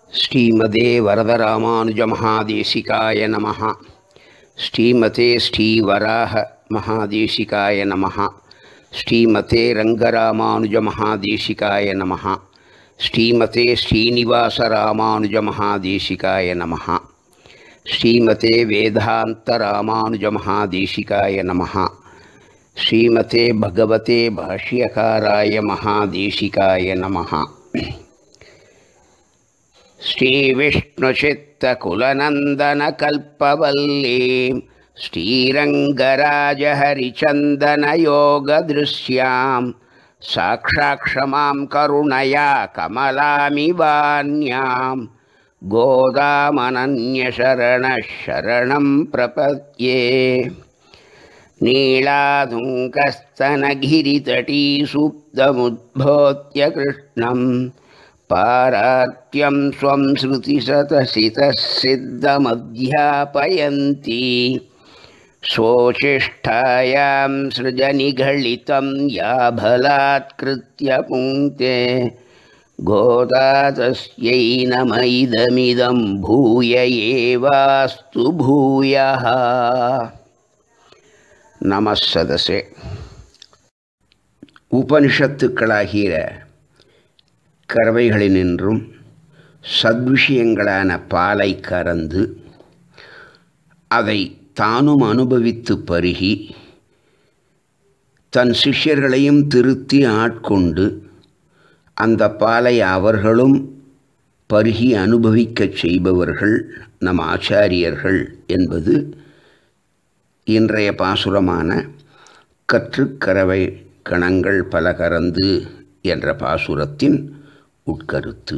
ஸ்ரீமதே வரதராமானுஜமகாதேசிகாய நமः ஸ்ரீமதே ஸ்ரீவராக மகாதேசிகாய நமः ஸ்ரீமதே ரங்கராமானுஜமகாதேசிகாய நமः ஸ்ரீமதே ஸ்ரீனிவாசராமானுஜமகாதேசிகாய நமः ஸ்ரீமதே வேதாந்தராமானுஜமகாதேசிகாய நமः ஸ்ரீமதே பகவதே பாஷ்யகாராய மகாதேசிகாய நமः श्रीविष्णुचित्तकुलनन्दनकल्पवल्लीं श्रीरङ्गराजहरिचन्दनयोगदृश्यां साक्षाक्षमां करुणया कमलामिवान्यां गोदामनन्यशरणः शरणं प्रपद्ये नीलाधुङ्कस्तनगिरितटीसुप्तमुद्भोत्य कृष्णम् पारात्यं स्वं श्रुतिशतसितः सिद्धमध्यापयन्ती स्वोचिष्ठायां सृजनिघलितं या बलात्कृत्य पुङ्क्ते गोदा तस्यै नम इदमिदं भूय एवास्तु भूयः नमः सदसे உபனிஷத்துக்களாகிற கறவைகளினின்றும் சத்விஷயங்களான பாலை கறந்து அதை தானும் அனுபவித்து பருகி தன் சிஷ்யர்களையும் திருத்தி ஆட்கொண்டு அந்த பாலை அவர்களும் பருகி அனுபவிக்கச் செய்பவர்கள் நம் ஆச்சாரியர்கள் என்பது இன்றைய பாசுரமான கற்றுக்கறவை கணங்கள் பல கறந்து என்ற பாசுரத்தின் உட்கருத்து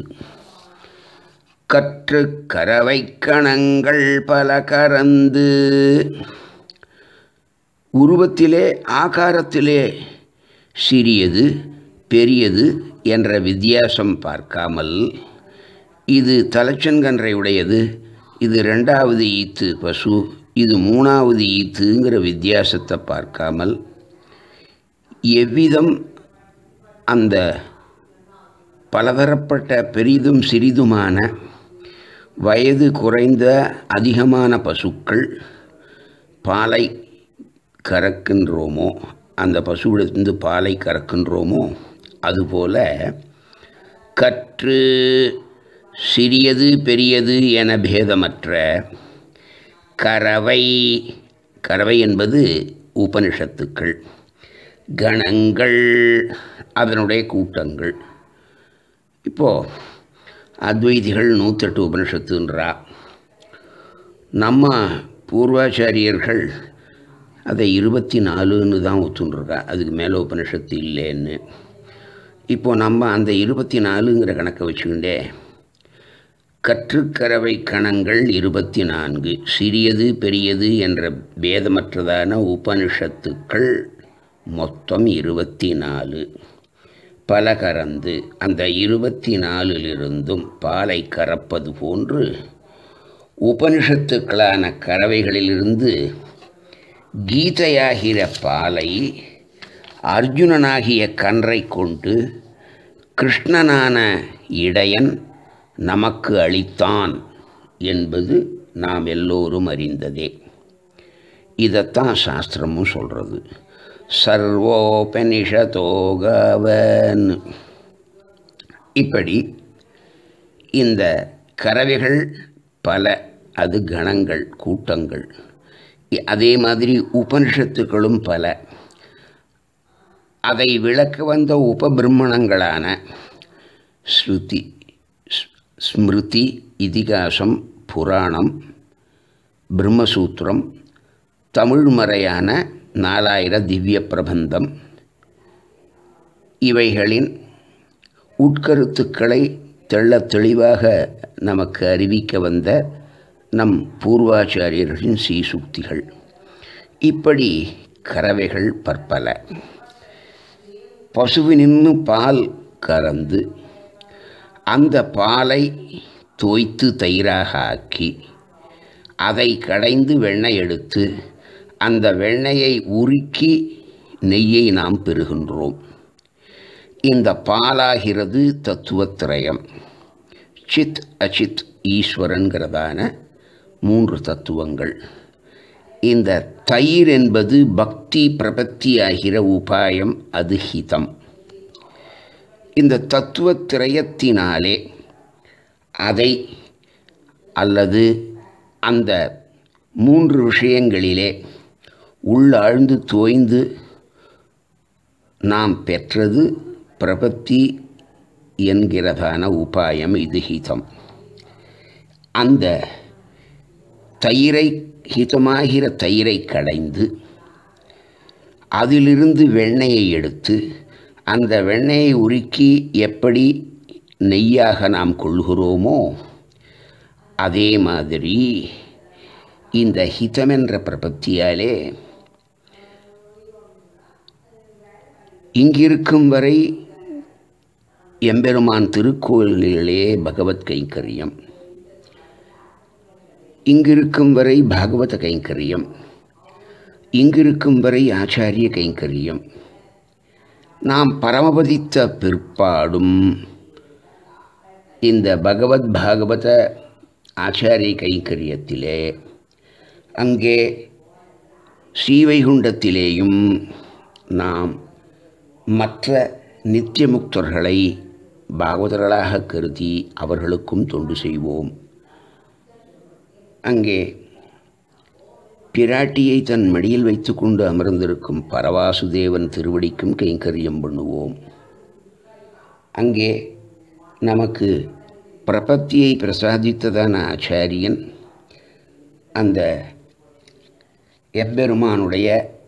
கற்று கரவை கணங்கள் பல கறந்து உருவத்திலே ஆகாரத்திலே சிறியது பெரியது என்ற வித்தியாசம் பார்க்காமல் இது தலைச்சன்கன்றை உடையது இது ரெண்டாவது ஈத்து பசு இது மூணாவது ஈத்துங்கிற வித்தியாசத்தை பார்க்காமல் எவ்விதம் அந்த பலதரப்பட்ட பெரிதும் சிறிதுமான வயது குறைந்த அதிகமான பசுக்கள் பாலை கறக்கின்றோமோ அந்த பசுவிலிருந்து பாலை கறக்கின்றோமோ அதுபோல கற்று சிறியது பெரியது என பேதமற்ற கறவை கறவை என்பது உபனிஷத்துக்கள் கணங்கள் அதனுடைய கூட்டங்கள் இப்போது அத்வைதிகள் நூற்றெட்டு உபனிஷத்துன்றா நம்ம பூர்வாச்சாரியர்கள் அதை இருபத்தி நாலுன்னு தான் ஒத்துன்ருக்கா அதுக்கு மேலே உபனிஷத்து இல்லைன்னு இப்போது நம்ம அந்த இருபத்தி நாலுங்கிற கணக்கை வச்சுக்கிண்டே கற்றுக்கறவை கணங்கள் இருபத்தி நான்கு சிறியது பெரியது என்ற பேதமற்றதான உபனிஷத்துக்கள் மொத்தம் இருபத்தி நாலு பல கறந்து அந்த இருபத்தி நாலிலிருந்தும் பாலை கறப்பது போன்று உபனிஷத்துக்களான கறவைகளிலிருந்து கீதையாகிற பாலை அர்ஜுனனாகிய கன்றை கொண்டு கிருஷ்ணனான இடையன் நமக்கு அளித்தான் என்பது நாம் எல்லோரும் அறிந்ததே இதைத்தான் சாஸ்திரமும் சொல்கிறது சர்வோபனிஷதோகவன் இப்படி இந்த கறவைகள் பல அது கணங்கள் கூட்டங்கள் அதே மாதிரி உபனிஷத்துக்களும் பல அதை விளக்க வந்த உபபிரம்மணங்களான ஸ்ருதி ஸ்மிருதி இதிகாசம் புராணம் பிரம்மசூத்திரம் தமிழ்மறையான நாலாயிர திவ்ய பிரபந்தம் இவைகளின் உட்கருத்துக்களை தெள்ள தெளிவாக நமக்கு அறிவிக்க வந்த நம் பூர்வாச்சாரியர்களின் சீசுக்திகள் இப்படி கறவைகள் பற்பல பசுவினின்னு பால் கறந்து அந்த பாலை தோய்த்து தயிராக ஆக்கி அதை கடைந்து வெண்ணெய் எடுத்து அந்த வெண்ணெயை உருக்கி நெய்யை நாம் பெறுகின்றோம் இந்த பாலாகிறது தத்துவத்திரயம் சித் அச்சித் ஈஸ்வரன்கிறதான மூன்று தத்துவங்கள் இந்த தயிர் என்பது பக்தி பிரபத்தி ஆகிற உபாயம் அது ஹிதம் இந்த தத்துவத்திரயத்தினாலே அதை அல்லது அந்த மூன்று விஷயங்களிலே உள்ளாழ்ந்து தோய்ந்து நாம் பெற்றது பிரபத்தி என்கிறதான உபாயம் இது ஹிதம் அந்த தயிரை ஹிதமாகிற தயிரை கடைந்து அதிலிருந்து வெண்ணெயை எடுத்து அந்த வெண்ணெயை உருக்கி எப்படி நெய்யாக நாம் கொள்கிறோமோ அதே மாதிரி இந்த ஹிதம் என்ற பிரபத்தியாலே இங்கிருக்கும் வரை எம்பெருமான் திருக்கோயில்களிலே பகவத் கைங்கரியம் இங்கிருக்கும் வரை பாகவத கைங்கரியம் இங்கிருக்கும் வரை ஆச்சாரிய கைங்கரியம் நாம் பரமபதித்த பிற்பாடும் இந்த பகவத் பாகவத ஆச்சாரிய கைங்கரியத்திலே அங்கே ஸ்ரீவைகுண்டத்திலேயும் நாம் மற்ற நித்தியமுக்தர்களை பாகவதர்களாக கருதி அவர்களுக்கும் தொண்டு செய்வோம் அங்கே பிராட்டியை தன் மடியில் வைத்துக்கொண்டு அமர்ந்திருக்கும் பரவாசுதேவன் திருவடிக்கும் கைங்கரியம் பண்ணுவோம் அங்கே நமக்கு பிரபத்தியை பிரசாதித்ததான ஆச்சாரியன் அந்த எப்பெருமானுடைய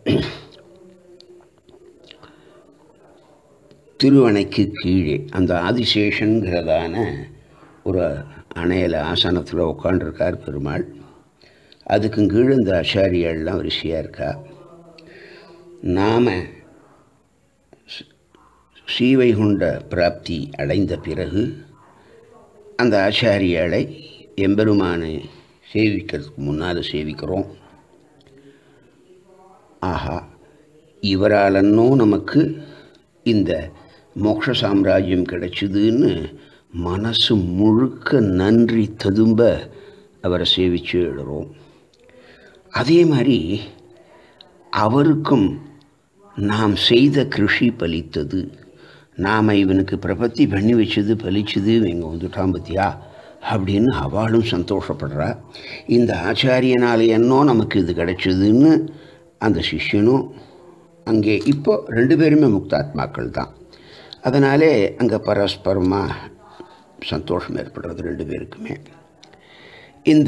திருவணைக்கு கீழே அந்த ஆதிசேஷன்கிறதான ஒரு அணையில் ஆசனத்தில் உட்காண்டிருக்கார் பெருமாள் அதுக்கும் கீழே இந்த ஆச்சாரியெல்லாம் வரிசையாக இருக்கா நாம் ஸ்ரீவைகுண்ட பிராப்தி அடைந்த பிறகு அந்த ஆச்சாரியாலை எம்பெருமானை சேவிக்கிறதுக்கு முன்னால் சேவிக்கிறோம் ஆஹா இவராலன்னோ நமக்கு இந்த மோட்ச சாம்ராஜ்யம் கிடைச்சிதுன்னு மனசு முழுக்க நன்றி ததும்ப அவரை சேவித்து எழுறோம் அதே மாதிரி அவருக்கும் நாம் செய்த கிருஷி பலித்தது நாம் இவனுக்கு பிரபத்தி பண்ணி வச்சது பலிச்சது இங்கே வந்துட்டான் பத்தியா அப்படின்னு அவளும் சந்தோஷப்படுறா இந்த ஆச்சாரியனால் என்னோ நமக்கு இது கிடைச்சதுன்னு அந்த சிஷ்யனும் அங்கே இப்போ ரெண்டு பேருமே முக்தாத்மாக்கள் தான் அதனாலே அங்கே பரஸ்பரமாக சந்தோஷம் ஏற்படுறது ரெண்டு பேருக்குமே இந்த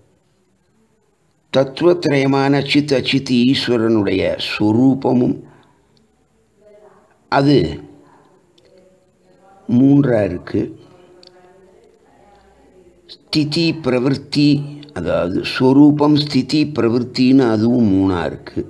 தத்துவத்திரயமான சித் அச்சித் ஈஸ்வரனுடைய ஸ்வரூபமும் அது மூன்றாக இருக்குது ஸ்திதி பிரவருத்தி அதாவது ஸ்வரூபம் ஸ்திதி பிரவருத்தின்னு அதுவும் மூணாக இருக்குது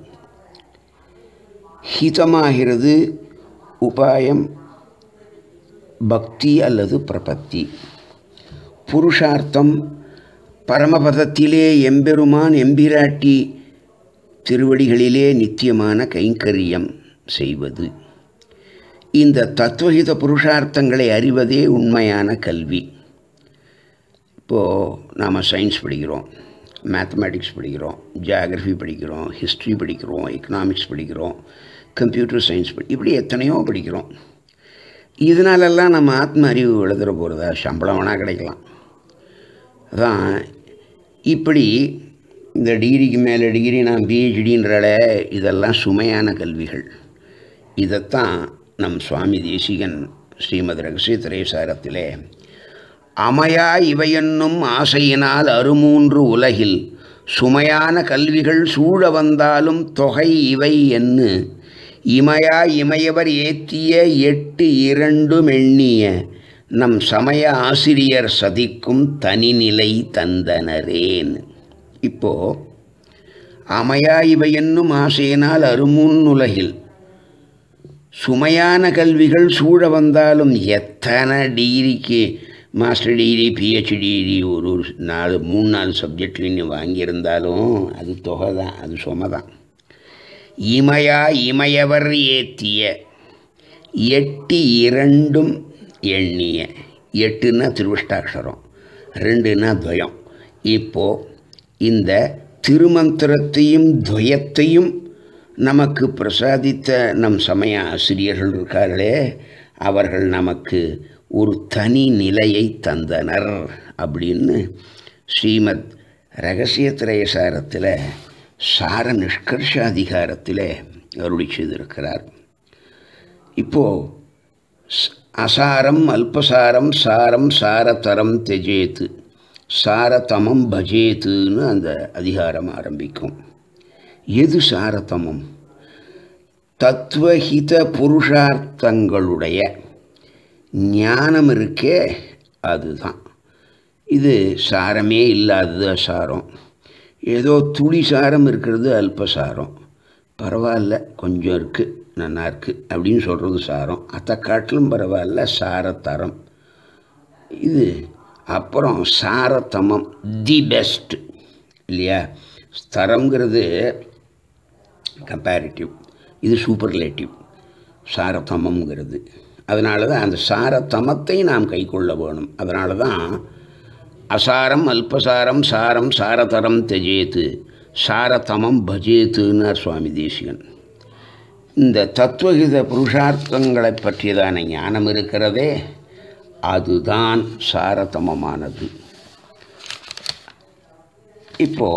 ஹிதமாகிறது உபாயம் பக்தி அல்லது பிரபத்தி புருஷார்த்தம் பரமபதத்திலே எம்பெருமான் எம்பிராட்டி திருவடிகளிலே நித்தியமான கைங்கரியம் செய்வது இந்த தத்துவஹித புருஷார்த்தங்களை அறிவதே உண்மையான கல்வி இப்போது நாம் சயின்ஸ் படிக்கிறோம் மேத்தமேட்டிக்ஸ் படிக்கிறோம் ஜியாகிரஃபி படிக்கிறோம் ஹிஸ்ட்ரி படிக்கிறோம் எக்கனாமிக்ஸ் படிக்கிறோம் கம்ப்யூட்டர் சயின்ஸ் படி இப்படி எத்தனையோ படிக்கிறோம் இதனாலெல்லாம் நம்ம ஆத்ம அறிவு எழுதுகிற போகிறதா சம்பளம் வேணால் கிடைக்கலாம் அதான் இப்படி இந்த டிகிரிக்கு மேலே டிகிரி நான் பிஹெச்டின்றால இதெல்லாம் சுமையான கல்விகள் இதைத்தான் நம் சுவாமி தேசிகன் ஸ்ரீமத் ரகசிய திரைசாரத்திலே அமையா இவையென்னும் ஆசையினால் அருமூன்று உலகில் சுமையான கல்விகள் சூழ வந்தாலும் தொகை இவை என்று இமையா இமையவர் ஏத்திய எட்டு இரண்டும் எண்ணிய நம் சமய ஆசிரியர் சதிக்கும் தனிநிலை தந்தனரேன் இப்போ அமையா இவை என்னும் ஆசையினால் அருமுன் உலகில் சுமையான கல்விகள் சூழ வந்தாலும் எத்தனை டிகிரிக்கு மாஸ்டர் டிகிரி பிஹெச்டி டிகிரி ஒரு ஒரு நாலு மூணு நாலு சப்ஜெக்ட்ல நீ வாங்கியிருந்தாலும் அது தொகை தான் அது சுமை தான் இமையா இமையவர் ஏத்திய எட்டு இரண்டும் எண்ணிய எட்டுன்னா திருவிஷ்டாட்சரம் ரெண்டுன்னா துவயம் இப்போது இந்த திருமந்திரத்தையும் துவயத்தையும் நமக்கு பிரசாதித்த நம் சமய ஆசிரியர்கள் இருக்கார்களே அவர்கள் நமக்கு ஒரு தனி நிலையை தந்தனர் அப்படின்னு ஸ்ரீமத் ரகசியத்திரய சாரத்தில் சார நிஷ்கர்ஷ அதிகாரத்தில் அருளி செய்திருக்கிறார் இப்போது ஸ்- அசாரம் அல்பசாரம் சாரம் சாரதரம் தெஜேத்து சாரதமம் பஜேத்துன்னு அந்த அதிகாரம் ஆரம்பிக்கும் எது சாரதமம் தத்துவஹித புருஷார்த்தங்களுடைய ஞானம் இருக்கே அதுதான் இது சாரமே இல்லாதது அசாரம் ஏதோ துளி சாரம் இருக்கிறது அல்பசாரம் பரவாயில்ல கொஞ்சம் இருக்குது நல்லா இருக்குது அப்படின்னு சொல்கிறது சாரம் அதை காட்டிலும் பரவாயில்ல சாரத்தரம் இது அப்புறம் சாரதமம் தி பெஸ்ட் இல்லையா ஸ்தரம்ங்கிறது கம்பேரிட்டிவ் இது சூப்பர்லேட்டிவ் சாரதமம்ங்கிறது அதனால தான் அந்த சாரதமத்தை நாம் கைக்கொள்ள வேணும் அதனால தான் அசாரம் அல்பசாரம் சாரம் சாரதரம் தெஜேத்து சாரதமம் பஜேத்துன்னார் சுவாமி தேசிகன் இந்த தத்துவகித புருஷார்த்தங்களை பற்றியதான ஞானம் இருக்கிறதே அதுதான் சாரதமமானது இப்போ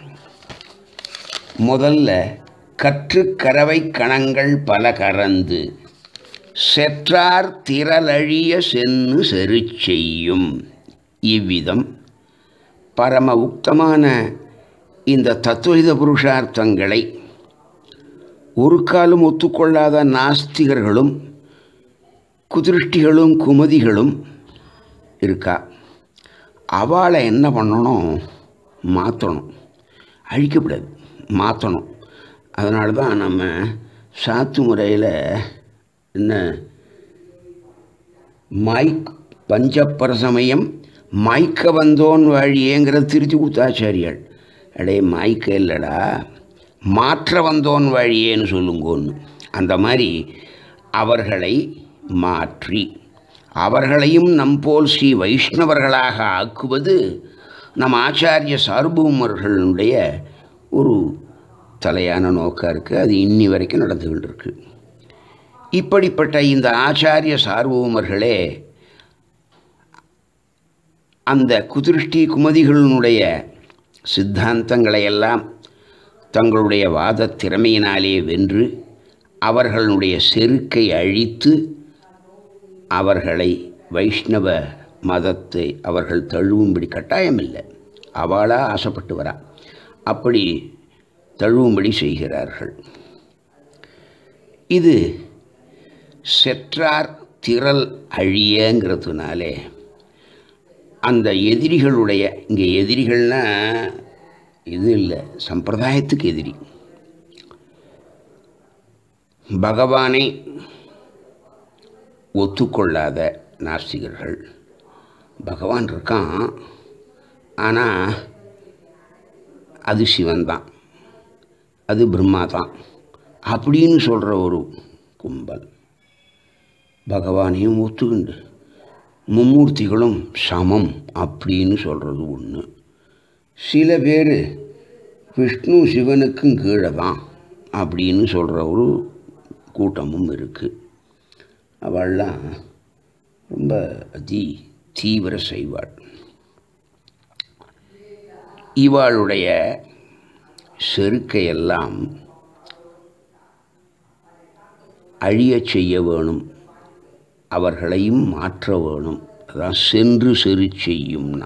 முதல்ல கற்றுக்கரவை கணங்கள் பல கறந்து செற்றார் திரளழிய சென்னு செரு செய்யும் இவ்விதம் பரம உக்தமான இந்த தத்துவகித புருஷார்த்தங்களை ஒரு காலம் ஒத்துக்கொள்ளாத நாஸ்திகர்களும் குதிருஷ்டிகளும் குமதிகளும் இருக்கா அவளை என்ன பண்ணணும் மாற்றணும் அழிக்கப்படாது மாற்றணும் அதனால தான் நம்ம சாத்து முறையில் என்ன மைக் பஞ்சப்பரசமயம் மாய்க்க வந்தோன் வாழியேங்கிறத திருத்தி கொடுத்தாச்சாரியாள் அடே மாய்க்க இல்லைடா மாற்ற வந்தோன் வாழியேன்னு சொல்லுங்கோன்னு அந்த மாதிரி அவர்களை மாற்றி அவர்களையும் நம்போல் ஸ்ரீ வைஷ்ணவர்களாக ஆக்குவது நம் ஆச்சாரிய சார்பூமர்களுடைய ஒரு தலையான நோக்கம் இருக்குது அது இன்னி வரைக்கும் நடந்துகிட்டு இருக்கு இப்படிப்பட்ட இந்த ஆச்சாரிய சார்வூமர்களே அந்த குதிருஷ்டி குமதிகளினுடைய சித்தாந்தங்களை எல்லாம் தங்களுடைய வாத திறமையினாலே வென்று அவர்களுடைய செருக்கை அழித்து அவர்களை வைஷ்ணவ மதத்தை அவர்கள் தழுவும்படி கட்டாயமில்லை அவளாக ஆசைப்பட்டு வரா அப்படி தழுவும்படி செய்கிறார்கள் இது செற்றார் திரள் அழியங்கிறதுனாலே அந்த எதிரிகளுடைய இங்கே எதிரிகள்னா இது இல்லை சம்பிரதாயத்துக்கு எதிரி பகவானை ஒத்துக்கொள்ளாத நாஸ்திகர்கள் பகவான் இருக்கான் ஆனால் அது சிவன் தான் அது பிரம்மா தான் அப்படின்னு சொல்கிற ஒரு கும்பல் பகவானையும் ஒத்துக்குண்டு மும்மூர்த்திகளும் சமம் அப்படின்னு சொல்கிறது ஒன்று சில பேர் விஷ்ணு சிவனுக்கும் கீழே தான் அப்படின்னு சொல்கிற ஒரு கூட்டமும் இருக்குது அவள்லாம் ரொம்ப அதி தீவிர செய்வாள் இவாளுடைய செருக்கையெல்லாம் அழியச் செய்ய வேணும் அவர்களையும் மாற்ற வேணும் அதான் சென்று செரு செய்யும்னா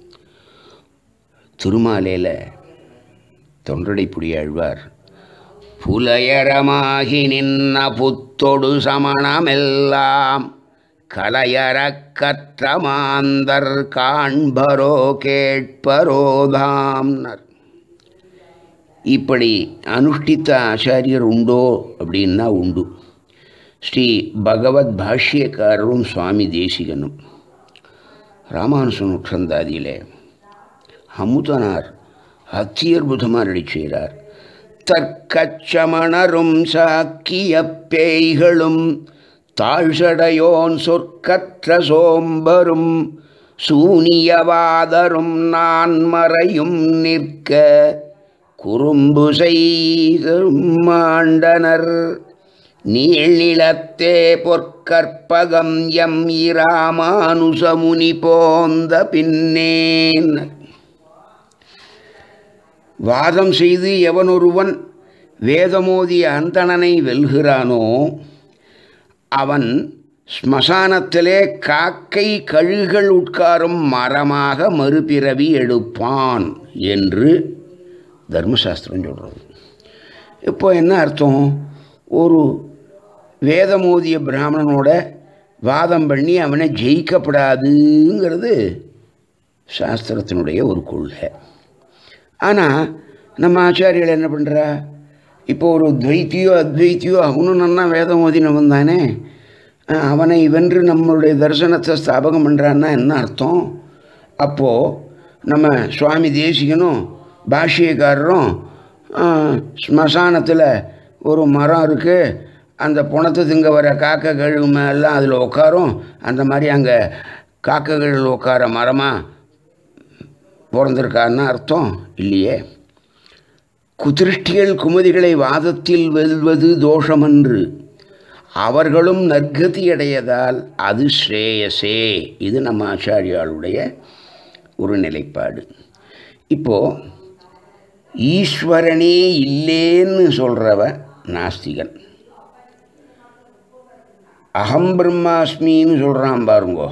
திருமாலையில் தொண்டடைப்புடி ஆழ்வார் புலையரமாகி நின்ன புத்தொடு சமணமெல்லாம் கலையற கற்ற மாந்தர் காண்பரோ கேட்பரோதாம்னர் இப்படி அனுஷ்டித்த ஆச்சாரியர் உண்டோ அப்படின்னா உண்டு ஸ்ரீ பகவத் பாஷ்யக்காரரும் சுவாமி தேசிகனும் ராமானுசன் உற்றந்தாதியிலே அமுதனார் அத்தியற்புதமாக நடிச்சுகிறார் தற்கச்சமணரும் சாக்கிய பேய்களும் தாழ்சடையோன் சொற்கற்ற சோம்பரும் சூனியவாதரும் நான் மறையும் நிற்க குறும்பு செய்தும் மாண்டனர் நீளிலத்தே பொற்கற்பகம் எம் இராமானுசமுனி போந்த பின்னேன் வாதம் செய்து எவனொருவன் வேதமோதிய அந்தணனை வெல்கிறானோ அவன் ஸ்மசானத்திலே காக்கை கழுகள் உட்காரும் மரமாக மறுபிறவி எடுப்பான் என்று தர்மசாஸ்திரம் சொல்கிறது இப்போ என்ன அர்த்தம் ஒரு வேதமோதிய பிராமணனோட வாதம் பண்ணி அவனை ஜெயிக்கப்படாதுங்கிறது சாஸ்திரத்தினுடைய ஒரு கொள்கை ஆனால் நம்ம ஆச்சாரியர்கள் என்ன பண்ணுறா இப்போ ஒரு துவைத்தியோ அத்வைத்தியோ அவனும் நன்னா வேதம் ஓதினவன் தானே அஹ் அவனை வென்று நம்மளுடைய தரிசனத்தை ஸ்தாபகம் பண்ணுறான்னா என்ன அர்த்தம் அப்போது நம்ம சுவாமி தேசிகனும் பாஷ்யக்காரரும் அஹ், ஸ்மசானத்தில் ஒரு மரம் இருக்குது அந்த புணத்தை திங்க வர காக்கை கழுகு எல்லாம் அதில் உட்காரும் அந்த மாதிரி அங்கே காக்கைகள் உட்கார மரமாக பிறந்திருக்கான்னு அர்த்தம் இல்லையே குதிருஷ்டிகள் குமதிகளை வாதத்தில் வெல்வது தோஷமன்று அவர்களும் நற்கதியடையதால் அது ஸ்ரேயசே இது நம்ம ஆச்சாரியாளுடைய ஒரு நிலைப்பாடு இப்போது ஈஸ்வரனே இல்லேன்னு சொல்கிறவன் நாஸ்திகன் அகம் பிரம்மாஸ்மின்னு சொல்கிறான் பாருங்கோ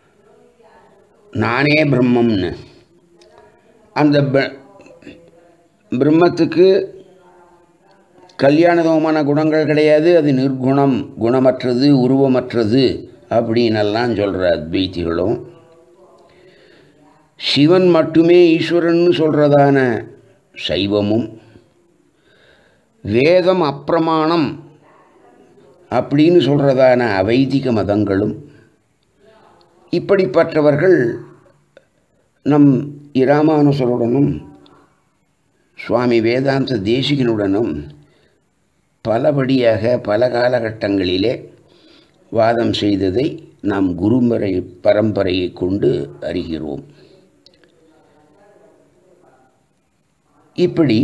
நானே பிரம்மம்னு அந்த ப- பிரம்மத்துக்கு கல்யாணதமான குணங்கள் கிடையாது அது நிர்குணம் குணமற்றது உருவமற்றது அப்படின்னெல்லாம் சொல்கிற அத்வைத்திகளும் சிவன் மட்டுமே ஈஸ்வரன்னு சொல்கிறதான சைவமும் வேதம் அப்பிரமாணம் அப்படின்னு சொல்கிறதான அவைதிக மதங்களும் இப்படிப்பட்டவர்கள் நம் இராமானுசருடனும் சுவாமி வேதாந்த தேசிகனுடனும் பலபடியாக பல காலகட்டங்களிலே வாதம் செய்ததை நாம் குருமுறை பரம்பரையை கொண்டு அறிகிறோம் இப்படி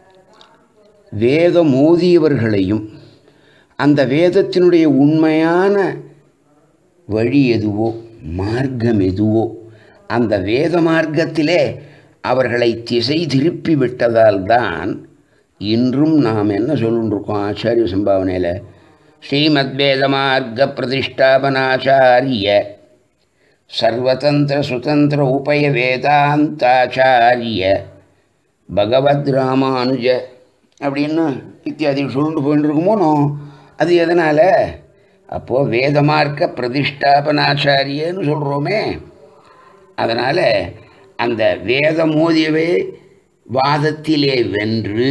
வேதம் ஓதியவர்களையும் அந்த வேதத்தினுடைய உண்மையான வழி எதுவோ மார்க்கம் எதுவோ அந்த வேத மார்க்கத்திலே அவர்களை திசை திருப்பி விட்டதால் தான் இன்றும் நாம் என்ன சொல்லிருக்கோம் ஆச்சாரிய சம்பாவனையில் ஸ்ரீமத் வேத மார்க்க பிரதிஷ்டாபனாச்சாரிய சர்வதந்திர சுதந்திர உபய வேதாந்தாச்சாரிய பகவத் ராமானுஜ அப்படின்னு இத்தியாதி சொல்லிட்டு போயிட்டு இருக்குமோனோ அது எதனால் அப்போது வேதமார்க்க பிரதிஷ்டாபனாச்சாரியன்னு சொல்கிறோமே அதனால் அந்த வேதம் மோதியவே வாதத்திலே வென்று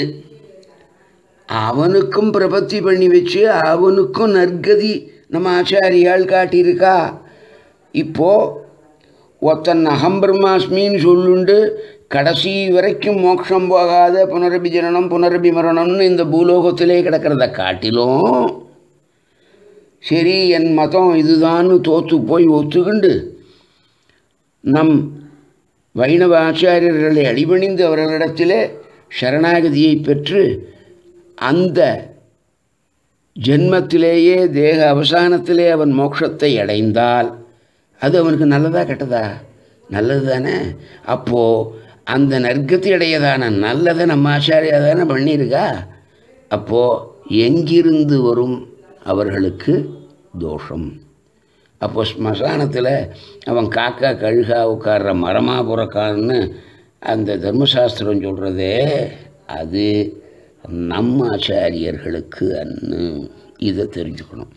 அவனுக்கும் பிரபத்தி பண்ணி வச்சு அவனுக்கும் நற்கதி நம்ம ஆச்சாரியால் காட்டியிருக்கா இப்போது ஒருத்தன் அகம் பிரம்மாஸ்மின்னு சொல்லுண்டு கடைசி வரைக்கும் மோட்சம் போகாத புனரபி ஜனனம் புனரபி மரணம்னு இந்த பூலோகத்திலே கிடக்கிறத காட்டிலும் சரி என் மதம் இதுதான்னு தோற்று போய் ஒத்துக்கிண்டு நம் வைணவ ஆச்சாரியர்களை அடிபணிந்து அவர்களிடத்திலே சரணாகதியை பெற்று அந்த ஜென்மத்திலேயே தேக அவசானத்திலே அவன் மோட்சத்தை அடைந்தால் அது அவனுக்கு நல்லதா கெட்டதா நல்லது தானே அப்போது அந்த நற்கதி அடையதான நல்லதை நம்ம ஆச்சாரியா தானே பண்ணியிருக்கா அப்போது எங்கிருந்து வரும் அவர்களுக்கு தோஷம் அப்போ ஸ்மசானத்தில் அவன் காக்கா கழுகா உட்கார்ற மரமாக புறக்கான்னு அந்த தர்மசாஸ்திரம் சொல்கிறதே அது நம்ம ஆச்சாரியர்களுக்கு அன்னு இதை தெரிஞ்சுக்கணும்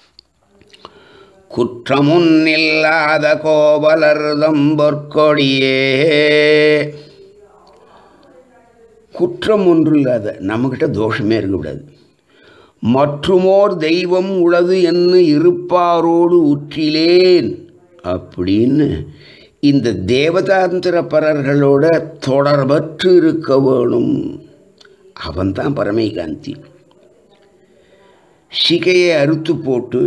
குற்றமுன் இல்லாத கோவலர் தம்பொற்கொடியே குற்றம் ஒன்று இல்லாத நம்மக்கிட்ட தோஷமே இருக்கக்கூடாது மற்றுமோர் தெய்வம் உளது என்று இருப்பாரோடு உற்றிலேன் அப்படின்னு இந்த தேவதாந்திர பரர்களோட தொடர்பற்று இருக்க வேணும் அவன்தான் பரமைகாந்தி சிகையை அறுத்து போட்டு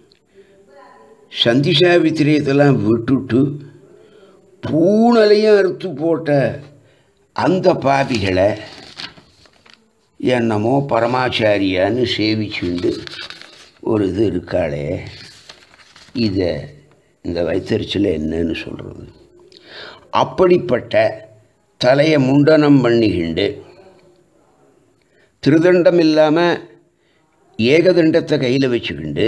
சந்திஷாவித்திரியத்தெல்லாம் விட்டுட்டு பூனலையும் அறுத்து போட்ட அந்த பாவிகளை என்னமோ பரமாச்சாரியான்னு சேவிச்சுண்டு ஒரு இது இருக்காளே இதை இந்த வைத்தறிச்சல் என்னன்னு சொல்கிறது அப்படிப்பட்ட தலையை முண்டனம் பண்ணிக்கிண்டு திருதண்டம் இல்லாமல் ஏகதண்டத்தை கையில் வச்சுக்கிண்டு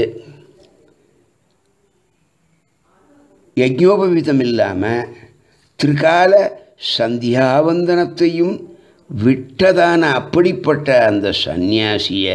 யஜ்ஞோபவீதம் இல்லாமல் திரிகால சந்தியாவந்தனத்தையும் விட்டதான அப்படிப்பட்ட அந்த சந்நியாசிய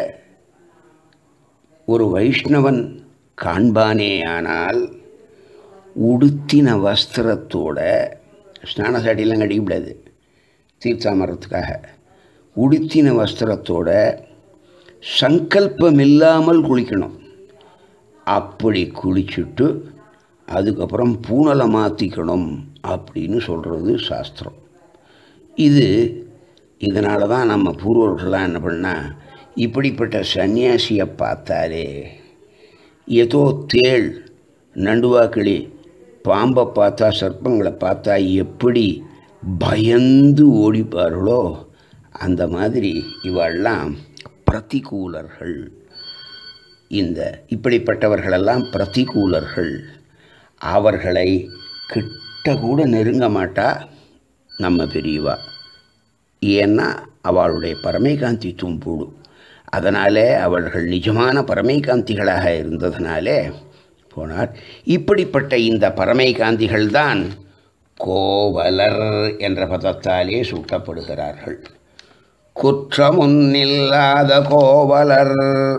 ஒரு வைஷ்ணவன் காண்பானேயானால் உடுத்தின வஸ்திரத்தோட ஸ்நான சாட்டிலாம் கட்டிக்கூடாது தீர்த்தாமரத்துக்காக உடுத்தின வஸ்திரத்தோட சங்கல்பம் இல்லாமல் குளிக்கணும் அப்படி குளிச்சுட்டு அதுக்கப்புறம் பூனலை மாற்றிக்கணும் அப்படின்னு சொல்கிறது சாஸ்திரம் இது இதனால தான் நம்ம பூர்வர்கள்லாம் என்ன பண்ணால் இப்படிப்பட்ட சன்னியாசியை பார்த்தாலே ஏதோ தேள் நண்டுவாக்கிளி பாம்பை பார்த்தா சர்ப்பங்களை பார்த்தா எப்படி பயந்து ஓடிப்பார்களோ அந்த மாதிரி இவெல்லாம் பிரதிகூலர்கள் இந்த இப்படிப்பட்டவர்களெல்லாம் பிரதிகூலர்கள் அவர்களை கிட்ட கூட நெருங்க மாட்டா நம்ம பெரியவா ஏன்னா அவளுடைய பரமைகாந்தி தும்பூடு அதனாலே அவர்கள் நிஜமான பரமைகாந்திகளாக இருந்ததனாலே போனார் இப்படிப்பட்ட இந்த பரமைகாந்திகள் தான் கோவலர் என்ற பதத்தாலே சூட்டப்படுகிறார்கள் குற்றமுன்னில்லாத கோவலர்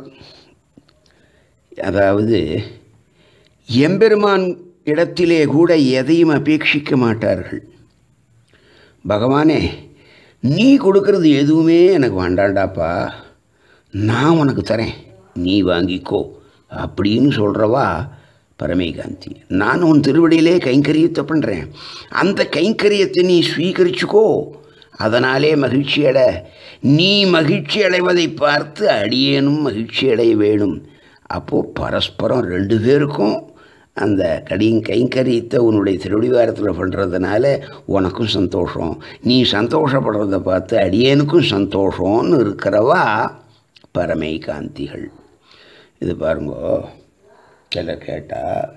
அதாவது எம்பெருமான் இடத்திலே கூட எதையும் அபேட்சிக்க மாட்டார்கள் பகவானே நீ கொடுக்கறது எதுவுமே எனக்கு வேண்டாண்டாப்பா நான் உனக்கு தரேன் நீ வாங்கிக்கோ அப்படின்னு சொல்கிறவா பரமேகாந்தி நான் உன் திருவடியிலே கைங்கரியத்தை பண்ணுறேன் அந்த கைங்கரியத்தை நீ ஸ்வீகரிச்சுக்கோ அதனாலே மகிழ்ச்சி அட நீ மகிழ்ச்சி அடைவதை பார்த்து அடியேனும் மகிழ்ச்சி அடைய வேணும் அப்போது பரஸ்பரம் ரெண்டு பேருக்கும் அந்த கடியும் கைங்கரியத்தை உன்னுடைய திருடிவாரத்தில் பண்ணுறதுனால உனக்கும் சந்தோஷம் நீ சந்தோஷப்படுறத பார்த்து அடியேனுக்கும் சந்தோஷம்னு இருக்கிறவா பரமைகாந்திகள் இது பாருங்கோ சிலர் கேட்டால்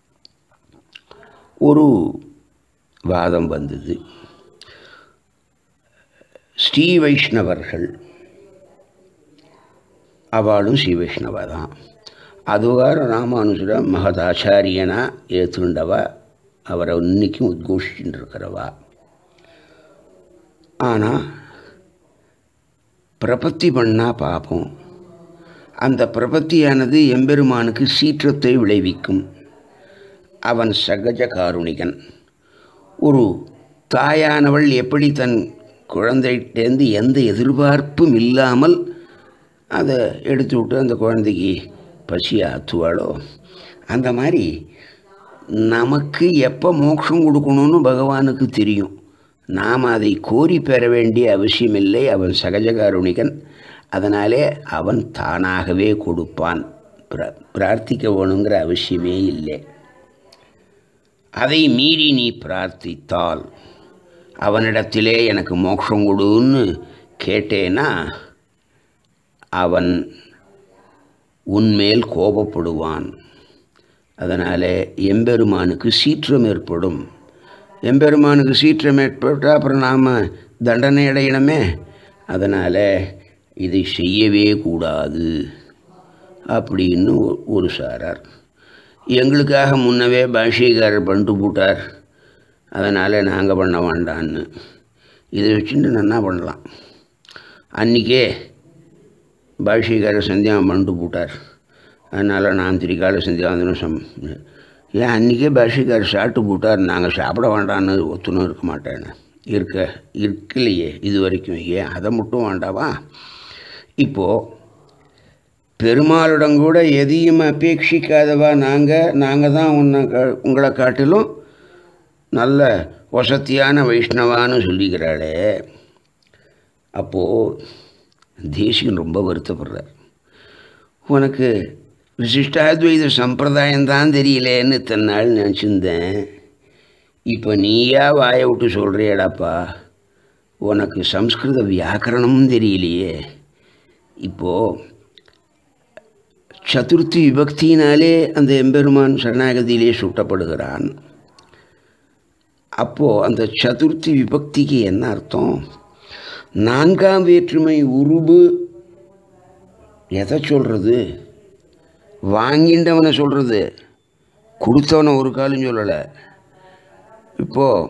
ஒரு வாதம் வந்தது ஸ்ரீ வைஷ்ணவர்கள் அவளும் ஸ்ரீ வைஷ்ணவா தான் அதுவார ராமானுஜர மகதாச்சாரியனா ஏற்றுண்டவ அவரை இன்னைக்கும் உத்கோஷிச்சுட்டு இருக்கிறவா ஆனால் பிரபத்தி பண்ணால் பார்ப்போம் அந்த பிரபத்தியானது எம்பெருமானுக்கு சீற்றத்தை விளைவிக்கும் அவன் சகஜ காருணிகன் ஒரு தாயானவள் எப்படி தன் குழந்தைகிட்டேருந்து எந்த எதிர்பார்ப்பும் இல்லாமல் அதை எடுத்து விட்டு அந்த குழந்தைக்கு பசி ஆற்றுவாளோ அந்த மாதிரி நமக்கு எப்போ மோட்சம் கொடுக்கணும்னு பகவானுக்கு தெரியும் நாம் அதை கோரி பெற வேண்டிய அவசியமில்லை அவன் சகஜகாருணிகன் அதனாலே அவன் தானாகவே கொடுப்பான் பிர பிரார்த்திக்க வேணுங்கிற அவசியமே இல்லை அதை மீறி நீ பிரார்த்தித்தால் அவனிடத்திலே எனக்கு மோட்சம் கொடுன்னு கேட்டேன்னா அவன் உன்மேல் கோபப்படுவான் அதனால் எம்பெருமானுக்கு சீற்றம் ஏற்படும் எம்பெருமானுக்கு சீற்றம் ஏற்பட்டால் அப்புறம் நாம் தண்டனை அடையணுமே அதனால் இதை செய்யவே கூடாது அப்படின்னு ஒ- ஒரு சாரார் எங்களுக்காக முன்னவே பாஷிகாரர் பண்ணிட்டு போட்டார் அதனால் நாங்கள் பண்ண வேண்டான்னு இதை வச்சுட்டு நன்னா பண்ணலாம் அன்றைக்கே பாஷிகாரர் சந்தியாகம் பண்ணிட்டு போட்டார் அதனால் நான் திரிகால சந்தியாவந்தனம் சம் ஏன் அன்றைக்கே பாஷிகாரர் சாப்பிட்டு போட்டார் நாங்கள் சாப்பிட வேண்டான்னு ஒத்துணும் இருக்க மாட்டேன்னு இருக்க இருக்கலையே இது வரைக்கும் ஏன் அதை மட்டும் வேண்டாவா இப்போது பெருமாளிடம் கூட எதையும் அபேட்சிக்காதவா நாங்கள் நாங்கள் தான் உன்னை கா- உங்களை காட்டிலும் நல்ல வசத்தியான வைஷ்ணவான்னு சொல்லிக்கிறாளே அப்போது தேசிகன் ரொம்ப வருத்தப்படுறார் உனக்கு விசிஷ்டாத்வைத சம்பிரதாயம் தான் தெரியலேன்னு இத்தனை நாள் நினச்சிருந்தேன் இப்போ நீயா வாயை விட்டு சொல்கிறியடாப்பா உனக்கு சம்ஸ்கிருத வியாக்கரணமும் தெரியலையே இப்போது சதுர்த்தி விபக்தியினாலே அந்த எம்பெருமான் சரணாகதியிலே சுட்டப்படுகிறான் அப்போது அந்த சதுர்த்தி விபக்திக்கு என்ன அர்த்தம் நான்காம் வேற்றுமை உருபு எதை சொல்கிறது வாங்கிண்டவனை சொல்கிறது கொடுத்தவனை ஒரு காலம் சொல்லலை இப்போது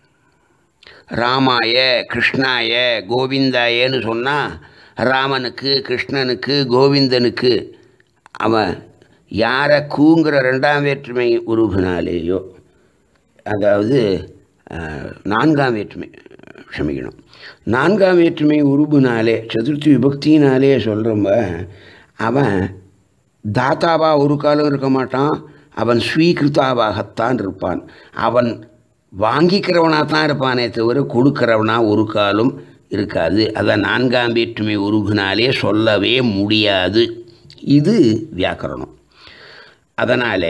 ராமாய கிருஷ்ணாய கோவிந்தாயன்னு சொன்னால் ராமனுக்கு கிருஷ்ணனுக்கு கோவிந்தனுக்கு அவன் யாரை கூங்கிற ரெண்டாம் வேற்றுமை உருகுனாலேயோ அதாவது அஹ், நான்காம் வேற்றுமை க்ஷமிக்கணும் நான்காம் வேற்றுமை உருபுனாலே சதுர்த்தி விபக்தினாலே சொல்கிறவங்க அவன் தாத்தாவா ஒரு காலம் இருக்க மாட்டான் அவன் ஸ்வீகிருத்தாவாகத்தான் இருப்பான் அவன் வாங்கிக்கிறவனாக தான் இருப்பானே தவிர கொடுக்கிறவனா ஒரு காலம் இருக்காது அதை நான்காம் வேற்றுமை உருகுனாலே சொல்லவே முடியாது இது வியாக்கரணம் அதனால்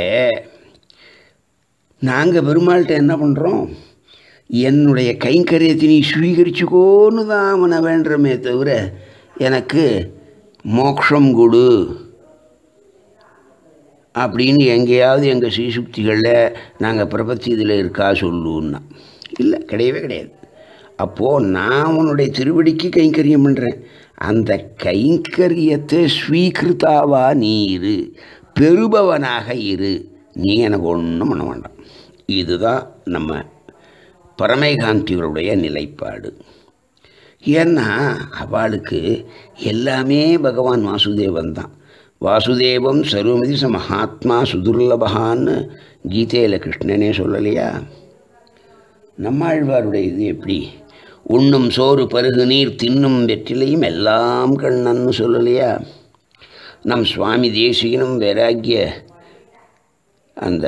நாங்கள் பெருமாள்கிட்ட என்ன பண்ணுறோம் என்னுடைய கைங்கரியத்தை நீ ஸ்வீகரிச்சுக்கோன்னு தான் அவனை வேண்டுறமே தவிர எனக்கு மோட்சம் கொடு அப்படின்னு எங்கேயாவது எங்கள் ஸ்ரீசுக்திகளில் நாங்கள் பிரபத்தி இதில் இருக்கா சொல்லுன்னா இல்லை கிடையவே கிடையாது அப்போது நான் உன்னுடைய திருவடிக்கு கைங்கரியம் பண்ணுறேன் அந்த கைங்கரியத்தை ஸ்வீகிருத்தாவா நீ இரு பெறுபவனாக இரு நீ எனக்கு ஒன்றும் பண்ண வேண்டாம் இதுதான் நம்ம பரமேகாந்தியருடைய நிலைப்பாடு ஏன்னா அவளுக்கு எல்லாமே பகவான் வாசுதேவன் தான் வாசுதேவம் சர்வமதி ச மகாத்மா சுதுர்லபகான்னு கீதையில் கிருஷ்ணனே சொல்லலையா நம்மாழ்வாருடைய இது எப்படி உண்ணும் சோறு பருகு நீர் தின்னும் வெற்றிலையும் எல்லாம் கண்ணன்னு சொல்லலையா நம் சுவாமி தேசிகனும் வைராக்கிய அந்த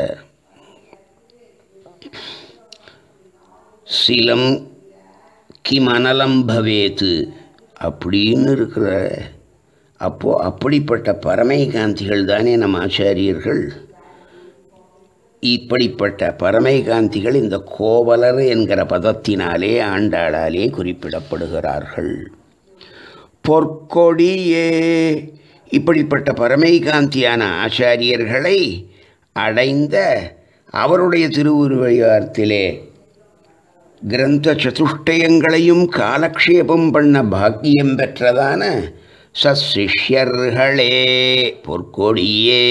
சிலம் கிமனலம் பவேத்து அப்படின்னு இருக்கிற அப்போது அப்படிப்பட்ட பரமைகாந்திகள் தானே நம் ஆச்சாரியர்கள் இப்படிப்பட்ட பரமைகாந்திகள் இந்த கோவலர் என்கிற பதத்தினாலே ஆண்டாளாலே குறிப்பிடப்படுகிறார்கள் பொற்கொடியே இப்படிப்பட்ட பரமைகாந்தியான ஆச்சாரியர்களை அடைந்த அவருடைய திருவுருவையாரத்திலே கிரந்த சதுஷ்டயங்களையும் காலக்ஷேபம் பண்ண பாக்கியம் பெற்றதான சசிஷ்யர்களே பொற்கொடியே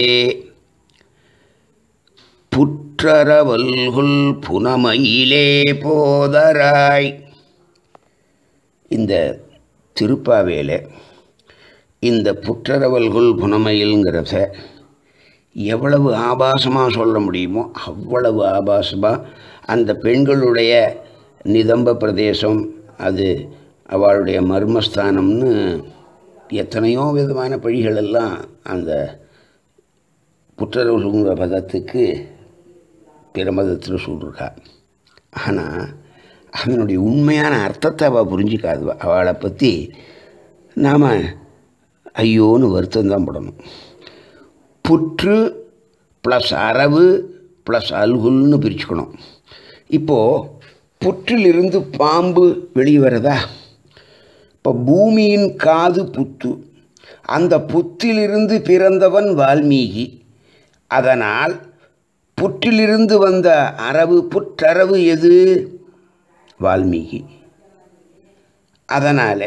புற்றரவல்குல் புனமையிலே போதராய் இந்த திருப்பாவேல இந்த புற்றரவல்குல் புனமையில்ங்கிறத எவ்வளவு ஆபாசமாக சொல்ல முடியுமோ அவ்வளவு ஆபாசமாக அந்த பெண்களுடைய நிதம்ப பிரதேசம் அது அவளுடைய மர்மஸ்தானம்னு எத்தனையோ விதமான பழிகளெல்லாம் அந்த புற்றரவுங்கிற பதத்துக்கு பிற மதத்தில் சொல்லிருக்கா ஆனால் அதனுடைய உண்மையான அர்த்தத்தை அவள் புரிஞ்சிக்காது அவளை பற்றி நாம் ஐயோன்னு வருத்தம் தான் படணும் புற்று ப்ளஸ் அரவு ப்ளஸ் அல்குல்னு பிரிச்சுக்கணும் இப்போது புற்றிலிருந்து பாம்பு வெளியே வரதா இப்போ பூமியின் காது புத்து அந்த புத்திலிருந்து பிறந்தவன் வால்மீகி அதனால் புற்றிலிருந்து வந்த அரவு புற்றரவு எது வால்மீகி அதனால்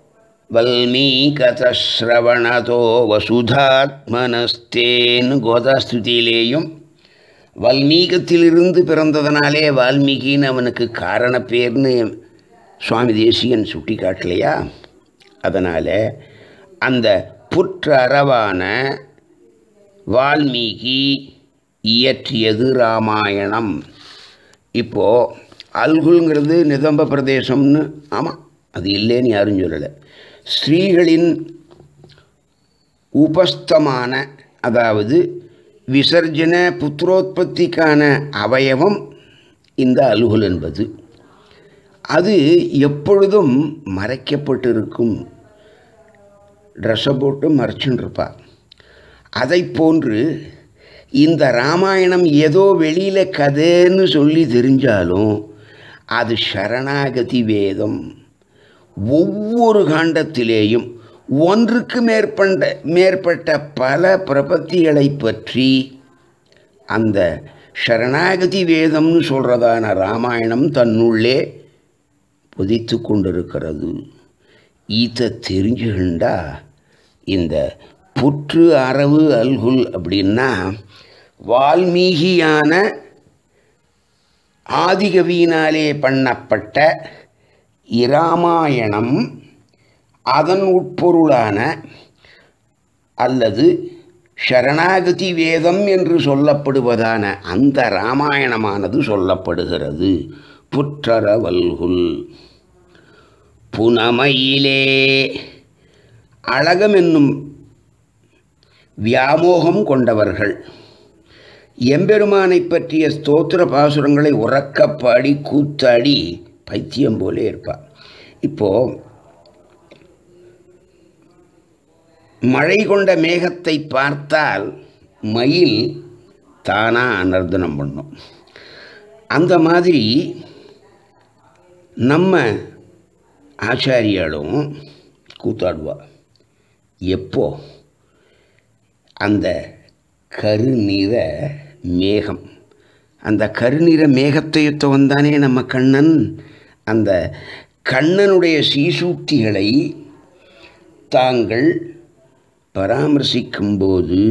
வல்மீகதஸ்ரவணதோ வசுதாத்மனஸ்தேன்னு கோதாஸ்துதியிலேயும் வல்மீகத்திலிருந்து பிறந்ததனாலே வால்மீகின்னு அவனுக்கு காரண பேர்னு சுவாமி தேசியன் சுட்டி காட்டலையா அதனால் அந்த புற்றரவான வால்மீகி இயற்றியது ராமாயணம் இப்போது அல்குல்ங்கிறது நிதம்ப பிரதேசம்னு ஆமாம் அது இல்லைன்னு யாரும் சொல்லலை ஸ்ரீகளின் உபஸ்தமான அதாவது விசர்ஜன புத்திரோத்பத்திக்கான அவயவம் இந்த அலுகுல் என்பது அது எப்பொழுதும் மறைக்கப்பட்டிருக்கும் ட்ரெஸ்ஸை போட்டு மறைச்சுன்னு இருப்பா அதை போன்று இந்த ராமாயணம் ஏதோ வெளியில் கதைன்னு சொல்லி தெரிஞ்சாலும் அது சரணாகதி வேதம் ஒவ்வொரு காண்டத்திலேயும் ஒன்றுக்கு மேற்பட்ட மேற்பட்ட பல பிரபத்திகளை பற்றி அந்த சரணாகதி வேதம்னு சொல்கிறதான ராமாயணம் தன்னுள்ளே புதித்து கொண்டிருக்கிறது இதை தெரிஞ்சுகிண்டா இந்த புற்று அரவு அல்குல் அப்படின்னா வால்மீகியான ஆதிகவியினாலே பண்ணப்பட்ட இராமாயணம் அதன் உட்பொருளான அல்லது சரணாகதி வேதம் என்று சொல்லப்படுவதான அந்த ராமாயணமானது சொல்லப்படுகிறது புற்றரவல்குல் புனமையிலே அழகம் என்னும் வியாமோகம் கொண்டவர்கள் எம்பெருமானை பற்றிய ஸ்தோத்திர பாசுரங்களை உறக்கப் பாடி கூத்தாடி பைத்தியம் போலே இருப்பார் இப்போது மழை கொண்ட மேகத்தை பார்த்தால் மயில் தானாக நர்த்தனம் பண்ணும் அந்த மாதிரி நம்ம ஆச்சாரியாலும் கூத்தாடுவா எப்போ அந்த கருநிற மேகம் அந்த கருநிற மேகத்தையொத்த வந்தானே நம்ம கண்ணன் அந்த கண்ணனுடைய சீசூக்திகளை தாங்கள் பராமரிசிக்கும்போது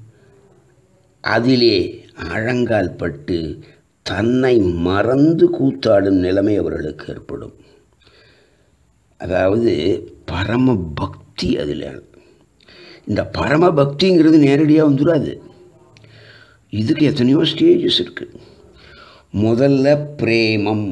அதிலே ஆழங்கால் பட்டு தன்னை மறந்து கூத்தாடும் நிலைமை அவர்களுக்கு ஏற்படும் அதாவது பரம பக்தி அதில் இந்த பரம பக்திங்கிறது நேரடியாக வந்துடாது இதுக்கு எத்தனையோ ஸ்டேஜஸ் இருக்குது முதல்ல பிரேமம்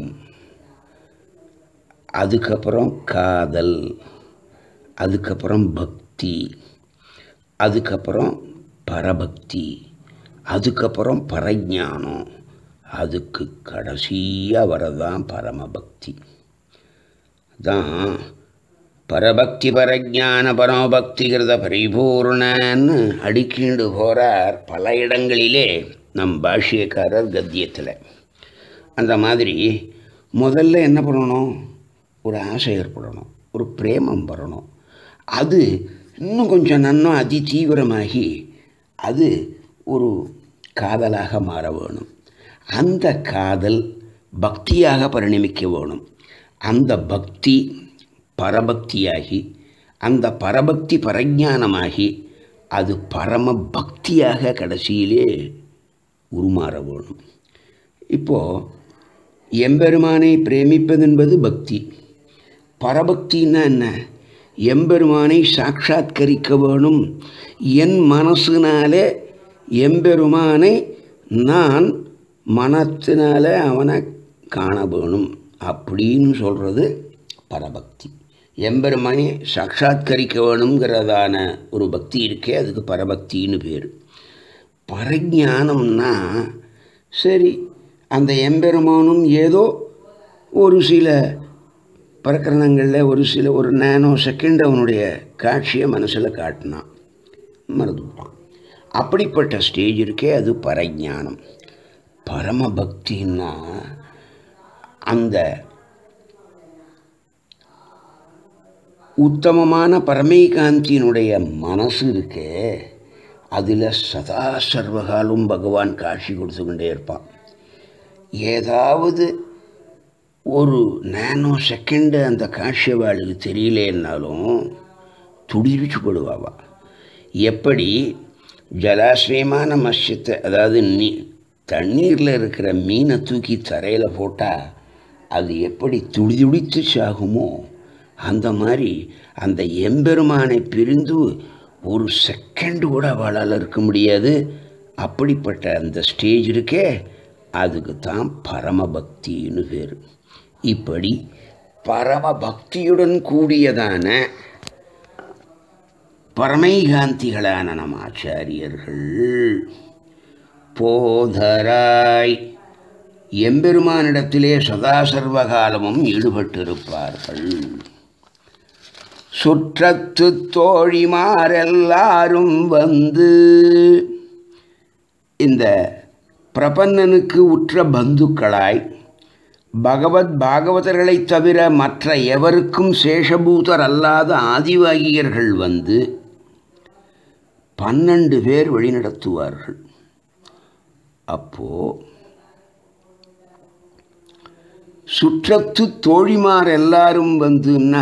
அதுக்கப்புறம் காதல் அதுக்கப்புறம் பக்தி அதுக்கப்புறம் பரபக்தி அதுக்கப்புறம் பரஞானம் அதுக்கு கடைசியாக வரதான் பரமபக்தி தான் பரபக்தி பரஜான பரமபக்திகிறத பரிபூர்ணன்னு அடிக்கீண்டு போகிறார் பல இடங்களிலே நம் பாஷ்யக்காரர் கத்தியத்தில் அந்த மாதிரி முதல்ல என்ன பண்ணணும் ஒரு ஆசை ஏற்படணும் ஒரு பிரேமம் வரணும் அது இன்னும் கொஞ்சம் நன்னும் அதி தீவிரமாகி அது ஒரு காதலாக மாற வேணும் அந்த காதல் பக்தியாக பரிணமிக்க வேணும் அந்த பக்தி பரபக்தியாகி அந்த பரபக்தி பரஜானமாகி அது பரம பக்தியாக கடைசியிலே உருமாற வேணும் இப்போது எம்பெருமானை பிரேமிப்பது என்பது பக்தி பரபக்தின்னா என்ன எம்பெருமானை சாட்சாத்கரிக்க வேணும் என் மனசுனாலே எம்பெருமானை நான் மனத்தினால அவனை காண வேணும் அப்படின்னு சொல்கிறது பரபக்தி எம்பெருமானை சாட்சாத்கரிக்க வேணுங்கிறதான ஒரு பக்தி இருக்கே அதுக்கு பரபக்தின்னு பேர் பரஜானம்னா சரி அந்த எம்பெருமானும் ஏதோ ஒரு சில பிரகரணங்களில் ஒரு சில ஒரு நேனோ செகண்ட் அவனுடைய காட்சியை மனசில் காட்டினான் மறந்துவிட்டான் அப்படிப்பட்ட ஸ்டேஜ் இருக்கே அது பரஜானம் பரமபக்தின்னா அந்த உத்தமமான பரமைகாந்தியினுடைய மனசு இருக்கே அதில் சதா சர்வகாலம் பகவான் காட்சி கொடுத்து கொண்டே இருப்பான் ஏதாவது ஒரு நேனோ செகண்டு அந்த காட்சி அவளுக்கு தெரியலேன்னாலும் துடிவிச்சு போடுவாவா எப்படி ஜலாசிரயமான மத்யத்தை அதாவது நீ தண்ணீரில் இருக்கிற மீனை தூக்கி தரையில் போட்டால் அது எப்படி துடி துடித்து சாகுமோ அந்த மாதிரி அந்த எம்பெருமானை பிரிந்து ஒரு செகண்டு கூட அவளால் இருக்க முடியாது அப்படிப்பட்ட அந்த ஸ்டேஜ் இருக்கே அதுக்கு தான் பரமபக்தின்னு பேர் இப்படி பரமபக்தியுடன் கூடியதான பரமைகாந்திகளான நம் ஆச்சாரியர்கள் போதராய் எம்பெருமானிடத்திலே சதா சர்வகாலமும் ஈடுபட்டிருப்பார்கள் சுற்றத்து தோழிமாரெல்லாரும் வந்து இந்த பிரபன்னனுக்கு உற்ற பந்துக்களாய் பகவத் பாகவதர்களைத் தவிர மற்ற எவருக்கும் சேஷபூதர் அல்லாத ஆதிவாகியர்கள் வந்து பன்னெண்டு பேர் வழிநடத்துவார்கள் அப்போ சுற்றத்து தோழிமார் எல்லாரும் வந்துன்னா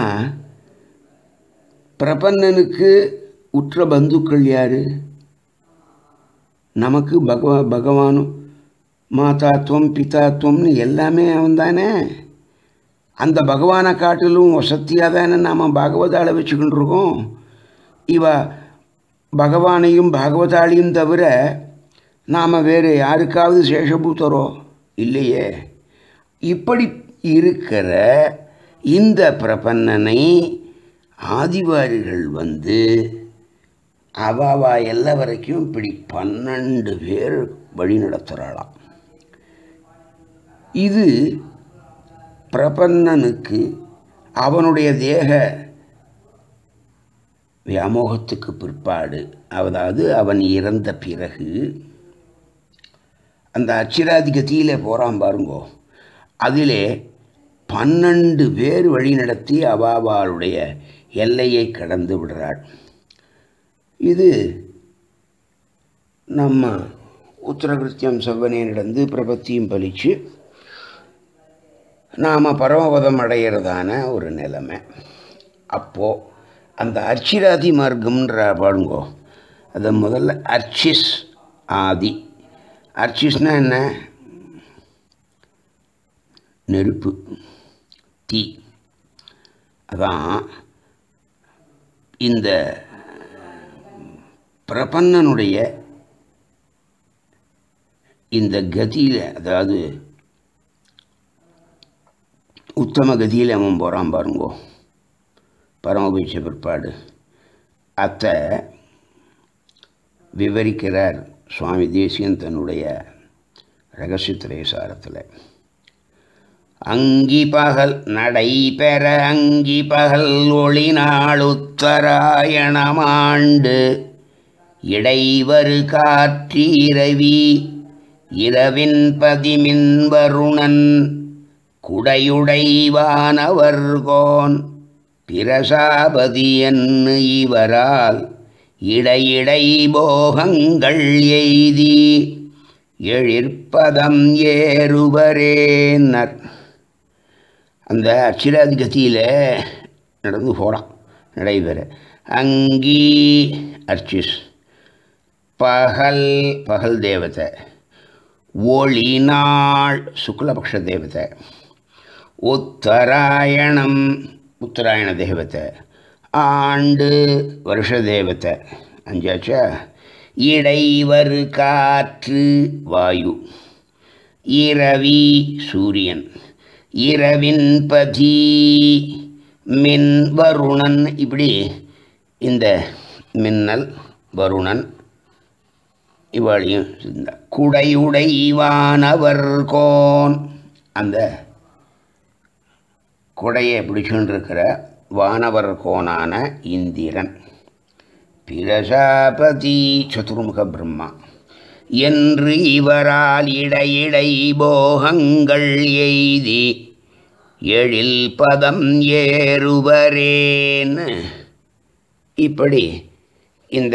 பிரபன்னனுக்கு உற்ற பந்துக்கள் யாரு நமக்கு பகவ பகவானும் மாதாத்துவம் பிதாத்துவம்னு எல்லாமே அவன் தானே அந்த பகவானை காட்டிலும் வசத்தியாக தானே நாம் பாகவதாளை வச்சுக்கிட்டு இருக்கோம் இவ பகவானையும் பாகவதாளையும் தவிர நாம் வேறு யாருக்காவது சேஷபூத்தரோ இல்லையே இப்படி இருக்கிற இந்த பிரபன்னனை ஆதிவாரிகள் வந்து அவாவா எல்லா வரைக்கும் இப்படி பன்னெண்டு பேர் வழி நடத்துகிறாளாம் இது பிரபன்னனுக்கு அவனுடைய தேக வியாமோகத்துக்கு பிற்பாடு அதாவது அவன் இறந்த பிறகு அந்த அச்சிராதி கதியில் போகிறான் பாருங்கோ அதிலே பன்னெண்டு பேர் வழி நடத்தி அவாவாளுடைய எல்லையை கடந்து விடுறாள் இது நம்ம உத்தரகிருத்தியம் செவ்வனே நடந்து பிரபத்தியும் பலிச்சு நாம் பரமபதம் அடையிறதான ஒரு நிலைமை அப்போது அந்த அர்ச்சிராதி மார்க்கம்ன்ற பாருங்கோ அதை முதல்ல அர்ச்சிஸ் ஆதி அர்ச்சிஸ்னா என்ன நெருப்பு தீ அதான் இந்த பிரபன்னனுடைய இந்த கதியில் அதாவது உத்தம கதியில் அவன் போகிறான் பாருங்கோ பரமபீட்ச பிற்பாடு அத்தை விவரிக்கிறார் சுவாமி தேசியன் தன்னுடைய ரகசியத்திரை சாரத்தில் அங்கி பகல் நடைபெற அங்கி பகல் ஒளி நாளுத்தராயணமாண்டு இடைவரு காற்றீரவி இரவின் பதிமின் வருணன் குடையுடைவானவர்கோன் பிரசாபதி என்று இவரால் இடையிடை போகங்கள் எய்தி எழிற்பதம் ஏறுவரேனர் அந்த அச்சிராதி கத்தியில் நடந்து போகிறான் நடைபெற அங்கி அர்ச்சிஸ் பகல் பகல் தேவதை ஒளி நாள் சுக்லபக்ஷ தேவதை உத்தராயணம் உத்தராயண தேவதை ஆண்டு வருஷ தேவதை அஞ்சாச்சா இடைவரு காற்று வாயு இரவி சூரியன் இரவின் பதி மின் வருணன் இப்படி இந்த மின்னல் வருணன் இவாளையும் இந்த குடையுடைவானவர் கோன் அந்த குடையை பிடிச்சுன்னு இருக்கிற வானவர் கோனான இந்திரன் பிரஜாபதி சதுர்முக பிரம்மா என்று இவரால் இடையிடை போகங்கள் எய்தி எழில் பதம் ஏறுவரேன்னு இப்படி இந்த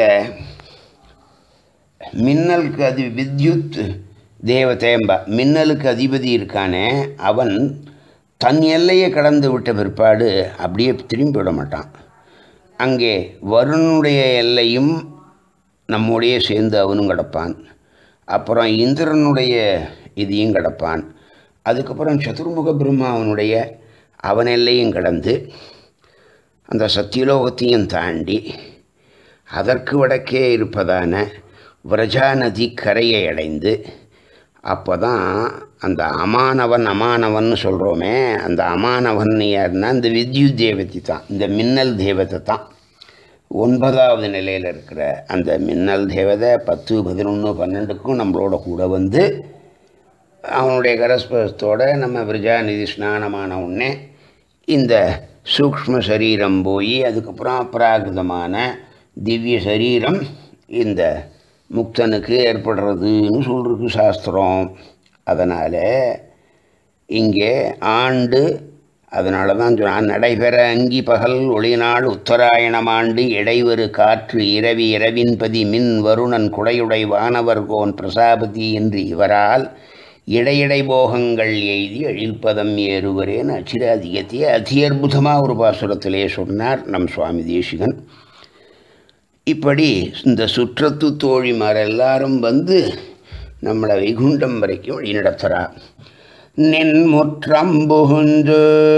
மின்னலுக்கு அது வித்யுத் தேவதேம்பா மின்னலுக்கு அதிபதி இருக்கானே அவன் தன் எல்லையை கடந்து விட்ட பிற்பாடு அப்படியே திரும்பி விட மாட்டான் அங்கே வருணுடைய எல்லையும் நம்முடைய சேர்ந்து அவனும் கிடப்பான் அப்புறம் இந்திரனுடைய இதையும் கிடப்பான் அதுக்கப்புறம் சதுர்முக பிரம்மாவனுடைய அவன் எல்லையும் கடந்து அந்த சத்தியலோகத்தையும் தாண்டி அதற்கு வடக்கே இருப்பதான விரஜா நதி கரையை அடைந்து அப்போ தான் அந்த அமானவன் அமானவன் சொல்கிறோமே அந்த அமானவன் யாருன்னா இந்த வித்யுத் தேவதை தான் இந்த மின்னல் தேவதை தான் ஒன்பதாவது நிலையில் இருக்கிற அந்த மின்னல் தேவதை பத்து பதினொன்று பன்னெண்டுக்கும் நம்மளோட கூட வந்து அவனுடைய கரஸ்பரத்தோட நம்ம விரஜாநிதி ஸ்நானமான உடனே இந்த சூக்ஷ்ம சரீரம் போய் அதுக்கப்புறம் அப்ராகிருதமான திவ்ய சரீரம் இந்த முக்தனுக்கு ஏற்படுறதுன்னு சொல்லிருக்கு சாஸ்திரம் அதனால் இங்கே ஆண்டு அதனால தான் சொன்னான் நடைபெற அங்கி பகல் ஒளிநாள் உத்தராயணம் ஆண்டு இடைவரு காற்று இரவி இரவின்பதி மின் வருணன் குடையுடை வானவர்கோன் பிரசாபதி என்று இவரால் இடையிடை போகங்கள் எய்தி அழில்பதம் ஏறுவரேன் அச்சிராதிகத்தையே அதி அற்புதமாக ஒரு பாசுரத்திலே சொன்னார் நம் சுவாமி தேசிகன் இப்படி இந்த சுற்றத்து தோழிமார் எல்லாரும் வந்து நம்மளை வைகுண்டம் வரைக்கும் வழிநடத்துகிறா நின்முற்றம் புகுந்து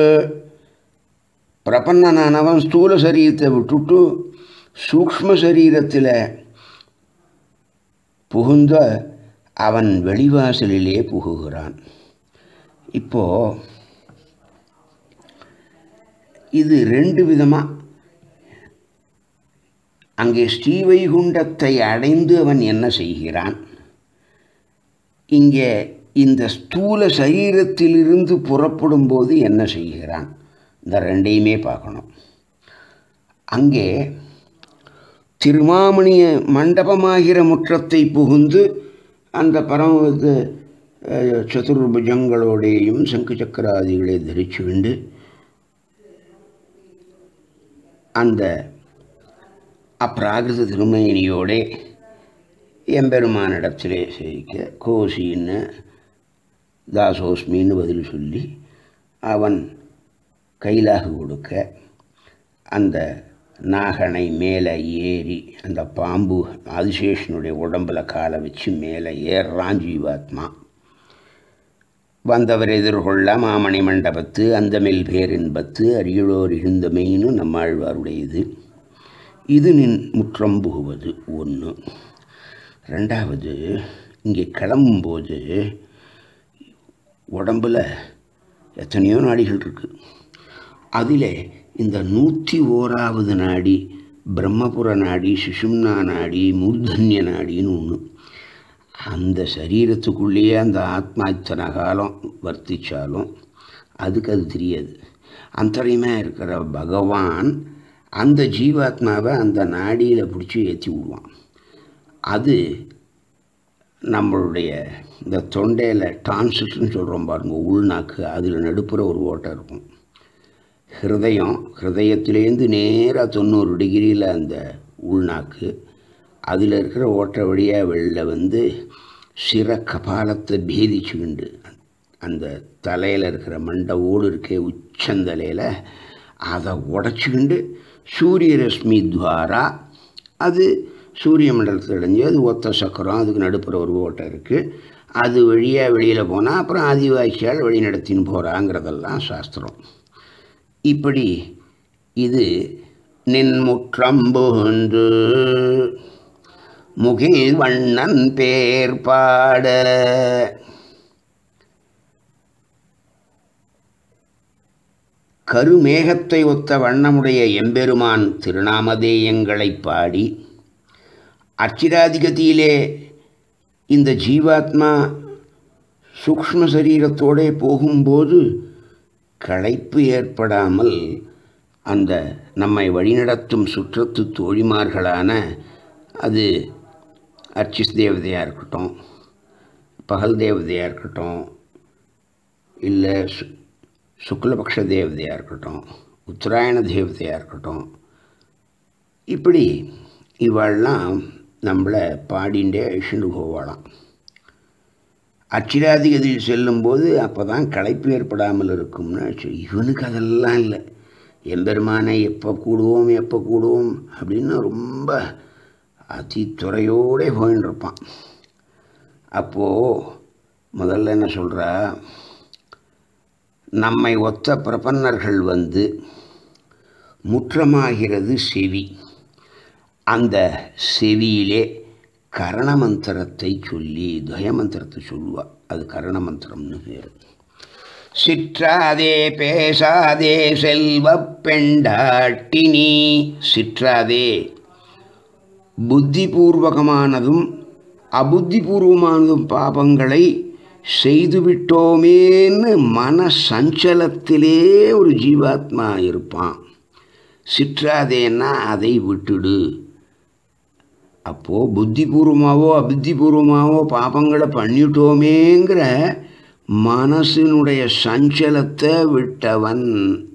பிரபன்னனானவன் ஸ்தூல சரீரத்தை விட்டுட்டு சூக்ஷ்ம சரீரத்தில் புகுந்த அவன் வெளிவாசலிலே புகுகிறான் இப்போ இது ரெண்டு விதமாக அங்கே ஸ்ரீவைகுண்டத்தை அடைந்து அவன் என்ன செய்கிறான் இங்கே இந்த ஸ்தூல சரீரத்திலிருந்து புறப்படும் போது என்ன செய்கிறான் இந்த ரெண்டையுமே பார்க்கணும் அங்கே திருமாமணிய மண்டபமாகிற முற்றத்தை புகுந்து அந்த பரமது சதுர்புஜங்களோடையும் சங்கு சக்கராதிகளை தரிச்சுவிண்டு அந்த அப்பிராகிருத திருமேனியோடே எம்பெருமானிடத்திலே சேவிக்க கோசின்னு தாசோஸ்மின்னு பதில் சொல்லி அவன் கைலாக கொடுக்க அந்த நாகனை மேலே ஏறி அந்த பாம்பு ஆதிசேஷனுடைய உடம்பில் காலை வச்சு மேலே ஏறுறான் ஜீவாத்மா வந்தவர் எதிர்கொள்ள மாமணி மண்டபத்து அந்தமில் பேரின்பத்து அரியலோர் இருந்தமைன்னு நம்மாழ்வாருடையது இது நின் முற்றம் புகுவது ஒன்று ரெண்டாவது இங்கே கிளம்பும்போது உடம்பில் எத்தனையோ நாடிகள் இருக்குது அதில் இந்த நூற்றி ஓராவது நாடி பிரம்மபுர நாடி சுஷும்னா நாடி மூர்தன்ய நாடின்னு ஒன்று அந்த சரீரத்துக்குள்ளேயே அந்த ஆத்மா இத்தனை காலம் வர்த்திச்சாலும் அதுக்கு அது தெரியாது அந்தரியமாக இருக்கிற பகவான் அந்த ஜீவாத்மாவை அந்த நாடியில் பிடிச்சி ஏற்றி விடுவான் அது நம்மளுடைய இந்த தொண்டையில் டான்சில்ஸ்னு சொல்கிறோம் பாருங்க உள்நாக்கு அதில் நடுப்புற ஒரு ஓட்டை இருக்கும் ஹிருதயம் ஹிருதயத்திலேருந்து நேராக தொண்ணூறு டிகிரியில் அந்த உள்நாக்கு அதில் இருக்கிற ஓட்டை வழியாக வெளில வந்து சிற கபாலத்தை பேதிச்சுக்கிண்டு அந்த தலையில் இருக்கிற மண்டை ஓடு இருக்கே உச்சந்தலையில் அதை உடச்சிக்கிண்டு சூரிய ரஷ்மி துவாரா அது சூரிய மண்டலத்தில் அடைஞ்சு அது ஒத்த சக்கரம் அதுக்கு நடுப்புற ஒரு ஓட்டை இருக்குது அது வழியாக வெளியில் போனால் அப்புறம் ஆதிவாசியால் வழி நடத்தின்னு போகிறாங்கிறதெல்லாம் சாஸ்திரம் இப்படி இது நின்முற்றம்புந்து முகில் வண்ணன் பேர் பாட கருமேகத்தை ஒத்த வண்ணமுடைய எம்பெருமான் திருநாமதேயங்களைப் பாடி அச்சிராதிகதியிலே இந்த ஜீவாத்மா சூக்ஷ்ம சரீரத்தோடே போகும்போது களைப்பு ஏற்படாமல் அந்த நம்மை வழிநடத்தும் சுற்றத்து தோழிமார்களான அது அர்ச்சிஸ் தேவதையாக இருக்கட்டும் பகல் தேவதையாக இருக்கட்டும் இல்லை சு சுக்லபக்ஷ தேவதையாக இருக்கட்டும் உத்தராயண தேவதையாக இருக்கட்டும் இப்படி இவாள்லாம் நம்மளை பாடிண்டே அழிச்சுண்டு போவாளாம் அச்சிராதிகதியில் செல்லும்போது அப்போ தான் களைப்பு ஏற்படாமல் இருக்கும்னு சொ- இவனுக்கு அதெல்லாம் இல்லை எம்பெருமானை எப்போ கூடுவோம் எப்போ கூடுவோம் அப்படின்னு ரொம்ப அதித்துறையோடே போயின்னு இருப்பான் அப்போது முதல்ல என்ன சொல்கிறா நம்மை ஒத்த பிரபன்னர்கள் வந்து முற்றமாகிறது செவி அந்த செவியிலே கரணமந்திரத்தை சொல்லி துவயமந்திரத்தை சொல்லுவா அது கரணமந்திரம்னு பேர் சிற்றாதே பேசாதே செல்வ பெண்டாட்டினி சிற்றாதே புத்திபூர்வகமானதும் அபுத்திபூர்வமானதும் பாபங்களை செய்துவிட்டோமேன்னு மன சஞ்சலத்திலே ஒரு ஜீவாத்மா இருப்பான் சிற்றாதேன்னா அதை விட்டுடு அப்போது புத்திபூர்வமாவோ அபுத்திபூர்வமாவோ பாபங்களை பண்ணிட்டோமேங்கிற மனசினுடைய சஞ்சலத்தை விட்டவன்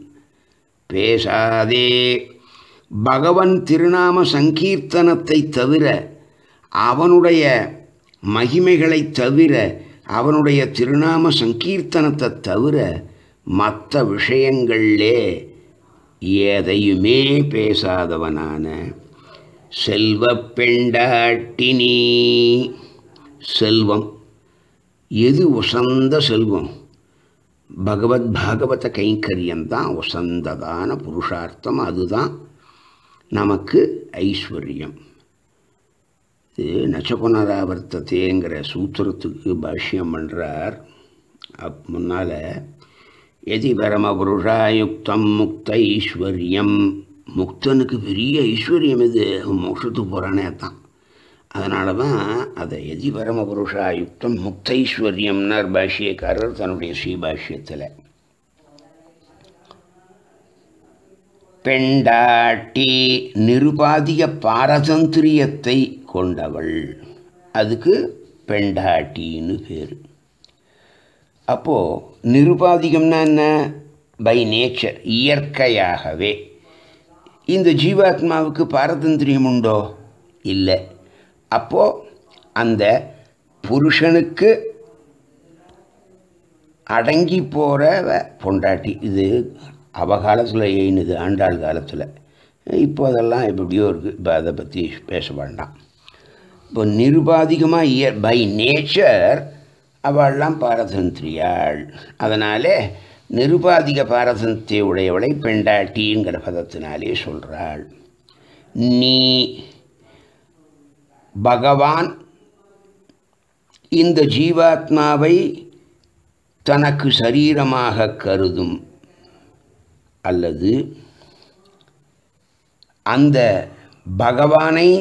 பேசாதே பகவன் திருநாம சங்கீர்த்தனத்தை தவிர அவனுடைய மகிமைகளை தவிர அவனுடைய திருநாம சங்கீர்த்தனத்தை தவிர மற்ற விஷயங்களிலே எதையுமே பேசாதவனான செல்வ பெண்டாட்டினி செல்வம் எது உசந்த செல்வம் பகவத் பாகவத கைங்கரியம்தான் உசந்ததான புருஷார்த்தம் அதுதான் நமக்கு ஐஸ்வர்யம் இது நச்சபுனராவர்த்ததேங்கிற சூத்திரத்துக்கு பாஷ்யம் பண்ணுறார் அப் முன்னால் எதி பரமபுருஷாயுக்தம் முக்த ஐஸ்வர்யம் முக்தனுக்கு பெரிய ஐஸ்வர்யம் இது அவன் மோட்சத்துக்கு போகிறானே தான் அதனால தான் அதை எதி பரமபுருஷாயுக்தம் முக்தைஸ்வர்யம்னார் பாஷ்யக்காரர் தன்னுடைய ஸ்ரீபாஷ்யத்தில் பெண்டாட்டி நிருபாதிக பாரதந்திரியத்தை கொண்டவள் அதுக்கு பெண்டாட்டின்னு பேர் அப்போது நிருபாதிகம்னா என்ன பை நேச்சர் இயற்கையாகவே இந்த ஜீவாத்மாவுக்கு பாரதந்திரியம் உண்டோ இல்லை அப்போது அந்த புருஷனுக்கு அடங்கி போகிற பொண்டாட்டி இது அவ காலத்தில் எழுந்தது ஆண்டாள் காலத்தில் இப்போ அதெல்லாம் எப்படியோ இருக்குது இப்போ அதை பற்றி பேச வேண்டாம் இப்போ நிருபாதிகமாக இயர் பை நேச்சர் அவள்லாம் பாரதந்திரியாள் அதனாலே நிருபாதிக பாரதந்திய உடையவளை பெண்டாட்டிங்கிற பதத்தினாலே சொல்கிறாள் நீ பகவான் இந்த ஜீவாத்மாவை தனக்கு சரீரமாக கருதும் அல்லது அந்த பகவானை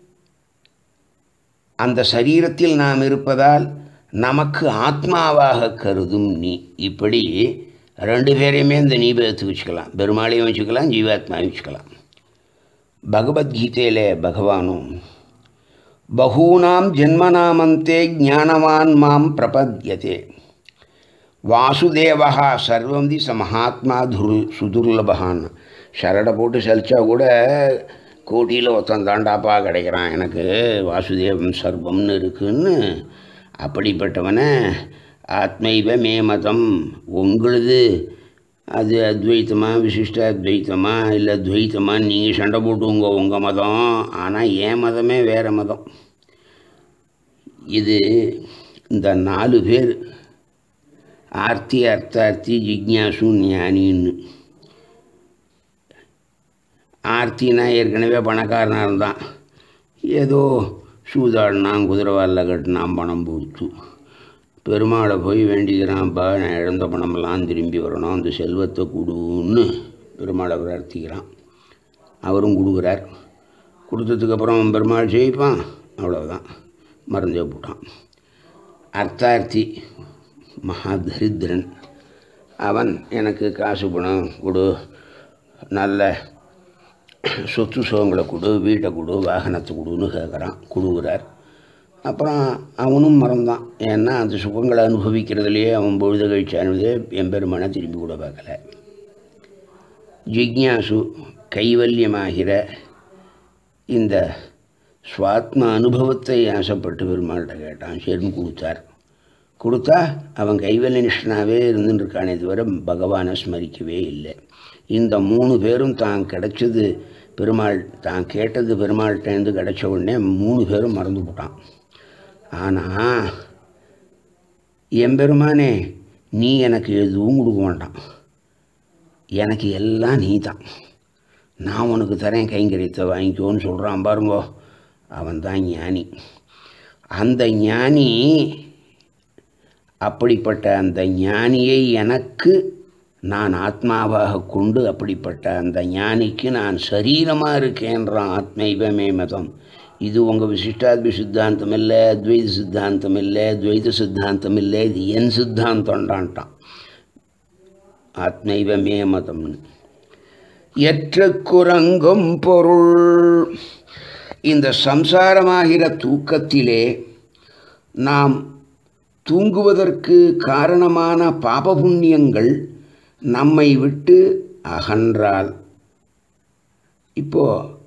அந்த சரீரத்தில் நாம் இருப்பதால் நமக்கு ஆத்மாவாக கருதும் நீ இப்படி ரெண்டு பேரையுமே இந்த நீபதத்தை வச்சுக்கலாம் பெருமாளையும் வச்சுக்கலாம் ஜீவாத்மாவையும் வச்சுக்கலாம் பகவத்கீதையில் பகவானும் பகூனாம் ஜென்மநாமந்தே ஞானவான் மாம் பிரபத்யதே வாசுதேவா சர்வம் தி ச மகாத்மா துரு சுதுர்லபகான் சரடை போட்டு சலிச்சா கூட கோட்டியில் ஒருத்தன் தாண்டாப்பா கிடைக்கிறான் எனக்கு வாசுதேவம் சர்வம்னு இருக்குன்னு அப்படிப்பட்டவனை ஆத்மைவ மே மதம் உங்களுது அது அத்வைத்தமா விசிஷ்ட அத்வைத்தமா இல்லை துவைத்தமா நீங்கள் சண்டை போட்டுங்க உங்கள் மதம் ஆனால் என் மதமே வேறு மதம் இது இந்த நாலு பேர் ஆர்த்தி அர்த்தார்த்தி ஜிக்ஞாசு ஞானின்னு ஆர்த்தினா ஏற்கனவே பணக்காரனாக இருந்தான் ஏதோ சூதாடினான் குதிரவாலில் கட்டினான் பணம் கொடுத்து பெருமாளை போய் வேண்டிக்கிறான்ப்பா நான் இழந்த பணமெல்லாம் திரும்பி வரணும் அந்த செல்வத்தை கொடுன்னு பெருமாளை பிரார்த்திக்கிறான் அவரும் கொடுக்குறார் கொடுத்ததுக்கப்புறம் பெருமாள் ஜெயிப்பான் அவ்வளோதான் மறந்தே போட்டான் அர்த்தார்த்தி மகா தரித்திரன் அவன் எனக்கு காசு பணம் கொடு நல்ல சொத்து சுகங்களை கொடு வீட்டை கொடு வாகனத்தை கொடுன்னு கேட்குறான் கொடுக்குறார் அப்புறம் அவனும் மறந்தான் ஏன்னா அந்த சுகங்களை அனுபவிக்கிறதுலையே அவன் பொழுது கழிச்சானதே எம்பெருமானை திரும்பி கூட பார்க்கல ஜிக்ஞாசு கைவல்யமாகிற இந்த சுவாத்ம அனுபவத்தை ஆசைப்பட்டு பெருமாள்கிட்ட கேட்டான் சரின்னு கொடுத்தார் கொடுத்தா அவன் கைவல்ய நிஷ்டனாகவே இருந்துட்டு இருக்கானே தவிர பகவானை ஸ்மரிக்கவே இல்லை இந்த மூணு பேரும் தான் கிடைச்சது பெருமாள் தான் கேட்டது பெருமாள்கிட்டேருந்து கிடைச்ச உடனே மூணு பேரும் மறந்து போட்டான் ஆனால் எம்பெருமானே நீ எனக்கு எதுவும் கொடுக்க வேண்டாம் எனக்கு எல்லாம் நீ தான் நான் உனக்கு தரேன் கைங்கரியத்தை வாங்கிக்கோன்னு சொல்கிறான் பாருங்கோ அவன் தான் ஞானி அந்த ஞானி அப்படிப்பட்ட அந்த ஞானியை எனக்கு நான் ஆத்மாவாக கொண்டு அப்படிப்பட்ட அந்த ஞானிக்கு நான் சரீரமாக இருக்கேன்றான் ஆத்மைவமே மதம் இது உங்கள் விசிஷ்டாத்வி சித்தாந்தம் இல்லை அத்வைத சித்தாந்தம் இல்லை துவைத சித்தாந்தம் இல்லை இது என் சித்தாந்தம்டான்ட்டான் ஆத்மைவ மே மதம்னு எற்ற குரங்கும் பொருள் இந்த சம்சாரமாகிற தூக்கத்திலே நாம் தூங்குவதற்கு காரணமான பாபபுண்ணியங்கள் நம்மை விட்டு அகன்றால் இப்போ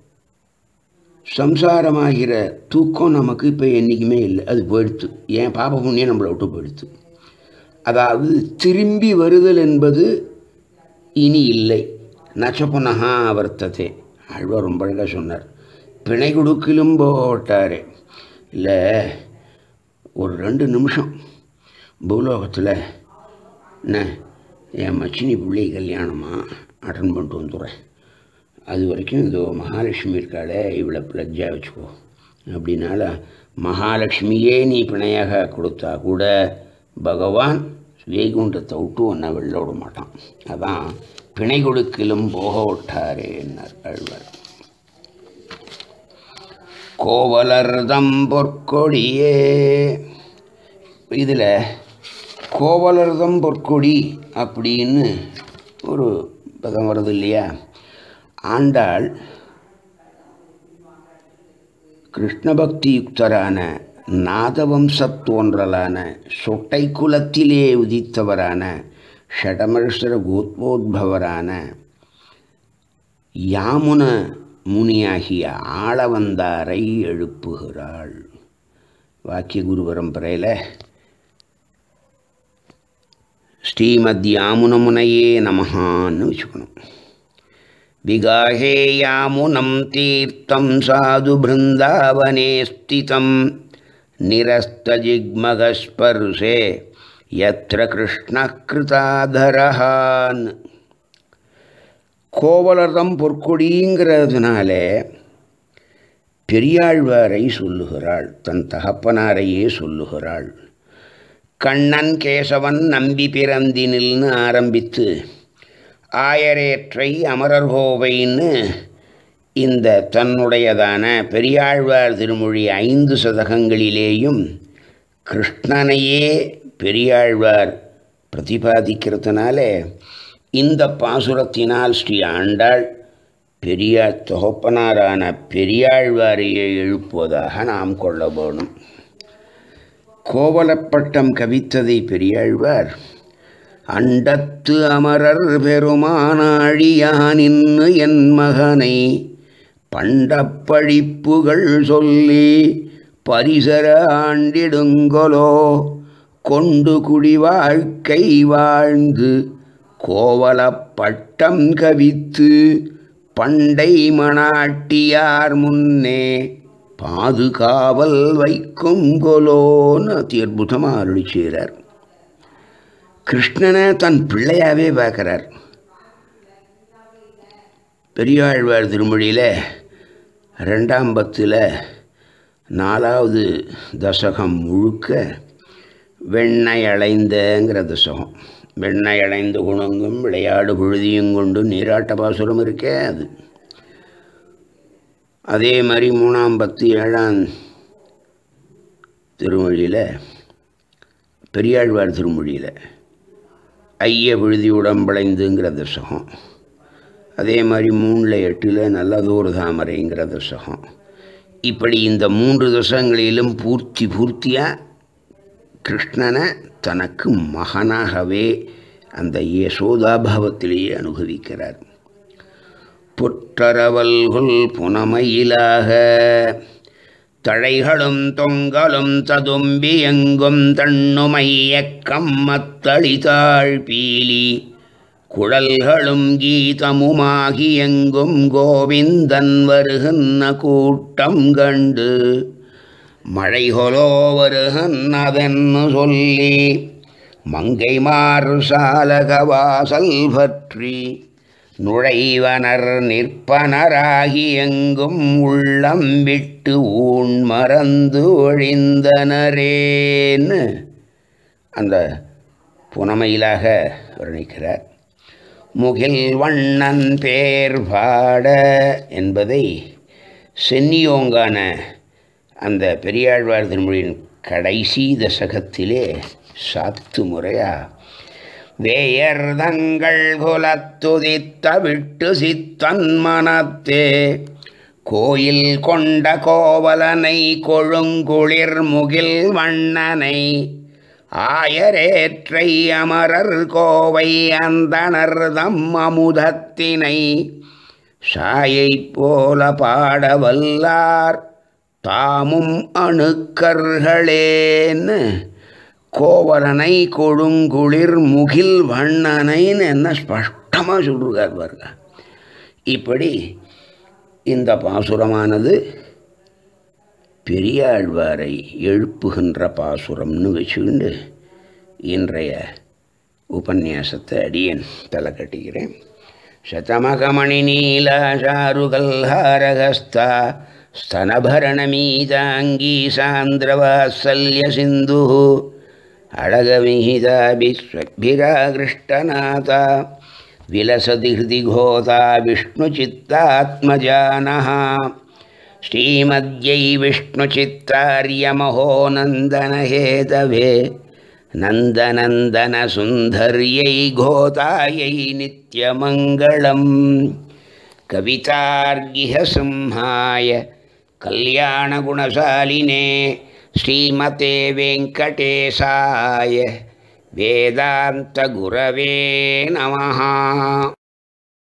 சம்சாரமாகிற தூக்கம் நமக்கு இப்போ என்றைக்குமே இல்லை அது போயிடுத்து ஏன் பாப புண்ணியம் நம்மளை விட்டு போயிடுத்து அதாவது திரும்பி வருதல் என்பது இனி இல்லை நச்சப்புனகா வர்த்ததே ஆழ்வார் ரொம்ப அழகாக சொன்னார் பிணை கொடுக்கிலும் போட்டாரே இல்லை ஒரு ரெண்டு நிமிஷம் பூலோகத்தில் என்ன என் மச்சினி பிள்ளை கல்யாணமா அட்டன் பண்ணிட்டு வந்துடுறேன் அது வரைக்கும் இந்த மகாலட்சுமி இருக்காளே இவளை பிளஜ்ஜாக வச்சுக்கோ அப்படின்னால மகாலட்சுமியே நீ பிணையாக கொடுத்தா கூட பகவான் வைகுண்டத்தை விட்டு ஒன்றை வெளில விட மாட்டான் அதான் பிணை கொடுக்கிலும் போக விட்டாரேன்னார் அழ்வார் கோவலர்தம் பொற்கொடியே இதில் கோவலர்தம் பொற்கொடி அப்படின்னு ஒரு பதம் வருது இல்லையா ஆண்டாள் கிருஷ்ணபக்தி யுக்தரான நாதவம்சத்தோன்றலான சொட்டை குலத்திலே உதித்தவரான ஷடமர்ஷர கோத்வோத்பவரான யாமுன முனியாகிய ஆளவந்தாரை எழுப்புகிறாள் வாக்கிய குரு பரம்பரையில் ஸ்ரீமத் யாமுனமுனையே நமஹான்னு வச்சுக்கணும் विगाहे यामुनं तीर्थं साधु बृन्दावने स्थितं निरस्तजिग्मगस्पर्शे यत्र कृष्णः कृताधरहान् கோவலர்தம் பொற்கொடிங்கிறதுனால பெரியாழ்வாரை சொல்லுகிறாள் தன் தகப்பனாரையே சொல்லுகிறாள் கண்ணன் கேசவன் நம்பி பிறந்தினில்னு ஆரம்பித்து ஆயரேற்றை அமரர்கோவைன்னு இந்த தன்னுடையதான பெரியாழ்வார் திருமொழி ஐந்து சதகங்களிலேயும் கிருஷ்ணனையே பெரியாழ்வார் பிரதிபாதிக்கிறதுனால இந்த பாசுரத்தினால் ஸ்ரீ ஆண்டாள் பெரிய தொகப்பனாரான பெரியாழ்வாரையே எழுப்புவதாக நாம் கொள்ள வேணும் கோவலப்பட்டம் கவித்ததை பெரியாழ்வார் அண்டத்து அமரர் பெருமானாழியானின்னு என் மகனை பண்டப்பழிப்புகள் சொல்லி பரிசர ஆண்டிடுங்கொலோ கொண்டு குடி வாழ்க்கை வாழ்ந்து கோவலப்பட்டம் கவித்து பண்டை மணாட்டியார் முன்னே பாதுகாவல் வைக்கும் கொலோன்னு அதி அற்புதமாக அருளி செய்கிறார் கிருஷ்ணனை தன் பிள்ளையாவே பார்க்குறார் பெரியாழ்வார் திருமொழியில் ரெண்டாம் பத்தில் நாலாவது தசகம் முழுக்க வெண்ணெய் அலைந்தங்கிற தசகம் வெண்ணெய் அலைந்து குணங்கும் விளையாடு பொழுதியும் கொண்டு நீராட்ட பாசுரம் இருக்கே அது அதே மாதிரி மூணாம் பத்து ஏழாம் திருமொழியில் பெரியாழ்வார் திருமொழியில் ஐய விழுதி உடம்பளைந்துங்கிற தசகம் அதே மாதிரி மூணில் எட்டில் நல்லதோர் தாமரைங்கிற தசகம் இப்படி இந்த மூன்று தசகங்களிலும் பூர்த்தி பூர்த்தியாக கிருஷ்ணனை தனக்கு மகனாகவே அந்த யசோதாபாவத்திலேயே அனுபவிக்கிறார் புற்றரவல்குல் புனமையிலாக தழைகளும் தொங்கலும் ததும்பி எங்கும் தண்ணுமையக்கம் மத்தளிதாழ் பீலி குழல்களும் கீதமுமாகி எங்கும் கோவிந்தன் வருகின்ற கூட்டம் கண்டு மழைகொலோ வருகின்றதென்னு சொல்லி மங்கை மாறு சாலகவாசல் பற்றி நுழைவனர் நிற்பனராகி எங்கும் உள்ளம் விட்டு ஊன் மறந்து ஒழிந்தனரேன்னு அந்த புனமையிலாக வர்ணிக்கிறார் முகில் வண்ணன் பேர் பாட என்பதை சென்னியோங்கான அந்த பெரியாழ்வார் திருமொழியின் கடைசி தசகத்திலே சாத்து முறையா வேயர்தங்கள் குலத்துதித்த விட்டு சித்தன் மனத்தே கோயில் கொண்ட கோவலனை கொழுங்குளிர் முகில் வண்ணனை ஆயரேற்றை அமரர் கோவை அந்தணர் தம் அமுதத்தினை சாயைப் போல பாட வல்லார் தாமும் அணுக்கர்களேன்னு கோவலனை கொழுங்குளிர் முகில் வண்ணனைன்னு என்ன ஸ்பஷ்டமாக சொல்லிருக்கார் பாருங்க இப்படி இந்த பாசுரமானது பெரியாழ்வாரை எழுப்புகின்ற பாசுரம்னு வச்சுக்கிண்டு இன்றைய உபன்யாசத்தை அடியேன் தலை கட்டிக்கிறேன் శతమకమణి నీలాచారుగల్హారగస్తా స్తనభరణమీతాంగీ సాంద్రవాత్సల్య సింధు అడగవిహితాభిస్వభిరాకృష్టనాథ విలసతి హృది ఘోతా విష్ణుచిత్తాత్మజానः శ్రీమద్యై విష్ణుచిత్తార్యమహోనందనహేతవే नन्दनन्दनसुन्दर्यै घोतायै नित्यमङ्गलम् कवितार्गिहसिंहाय कल्याणगुणशालिने श्रीमते वेङ्कटेशाय वेदान्तगुरवे नमः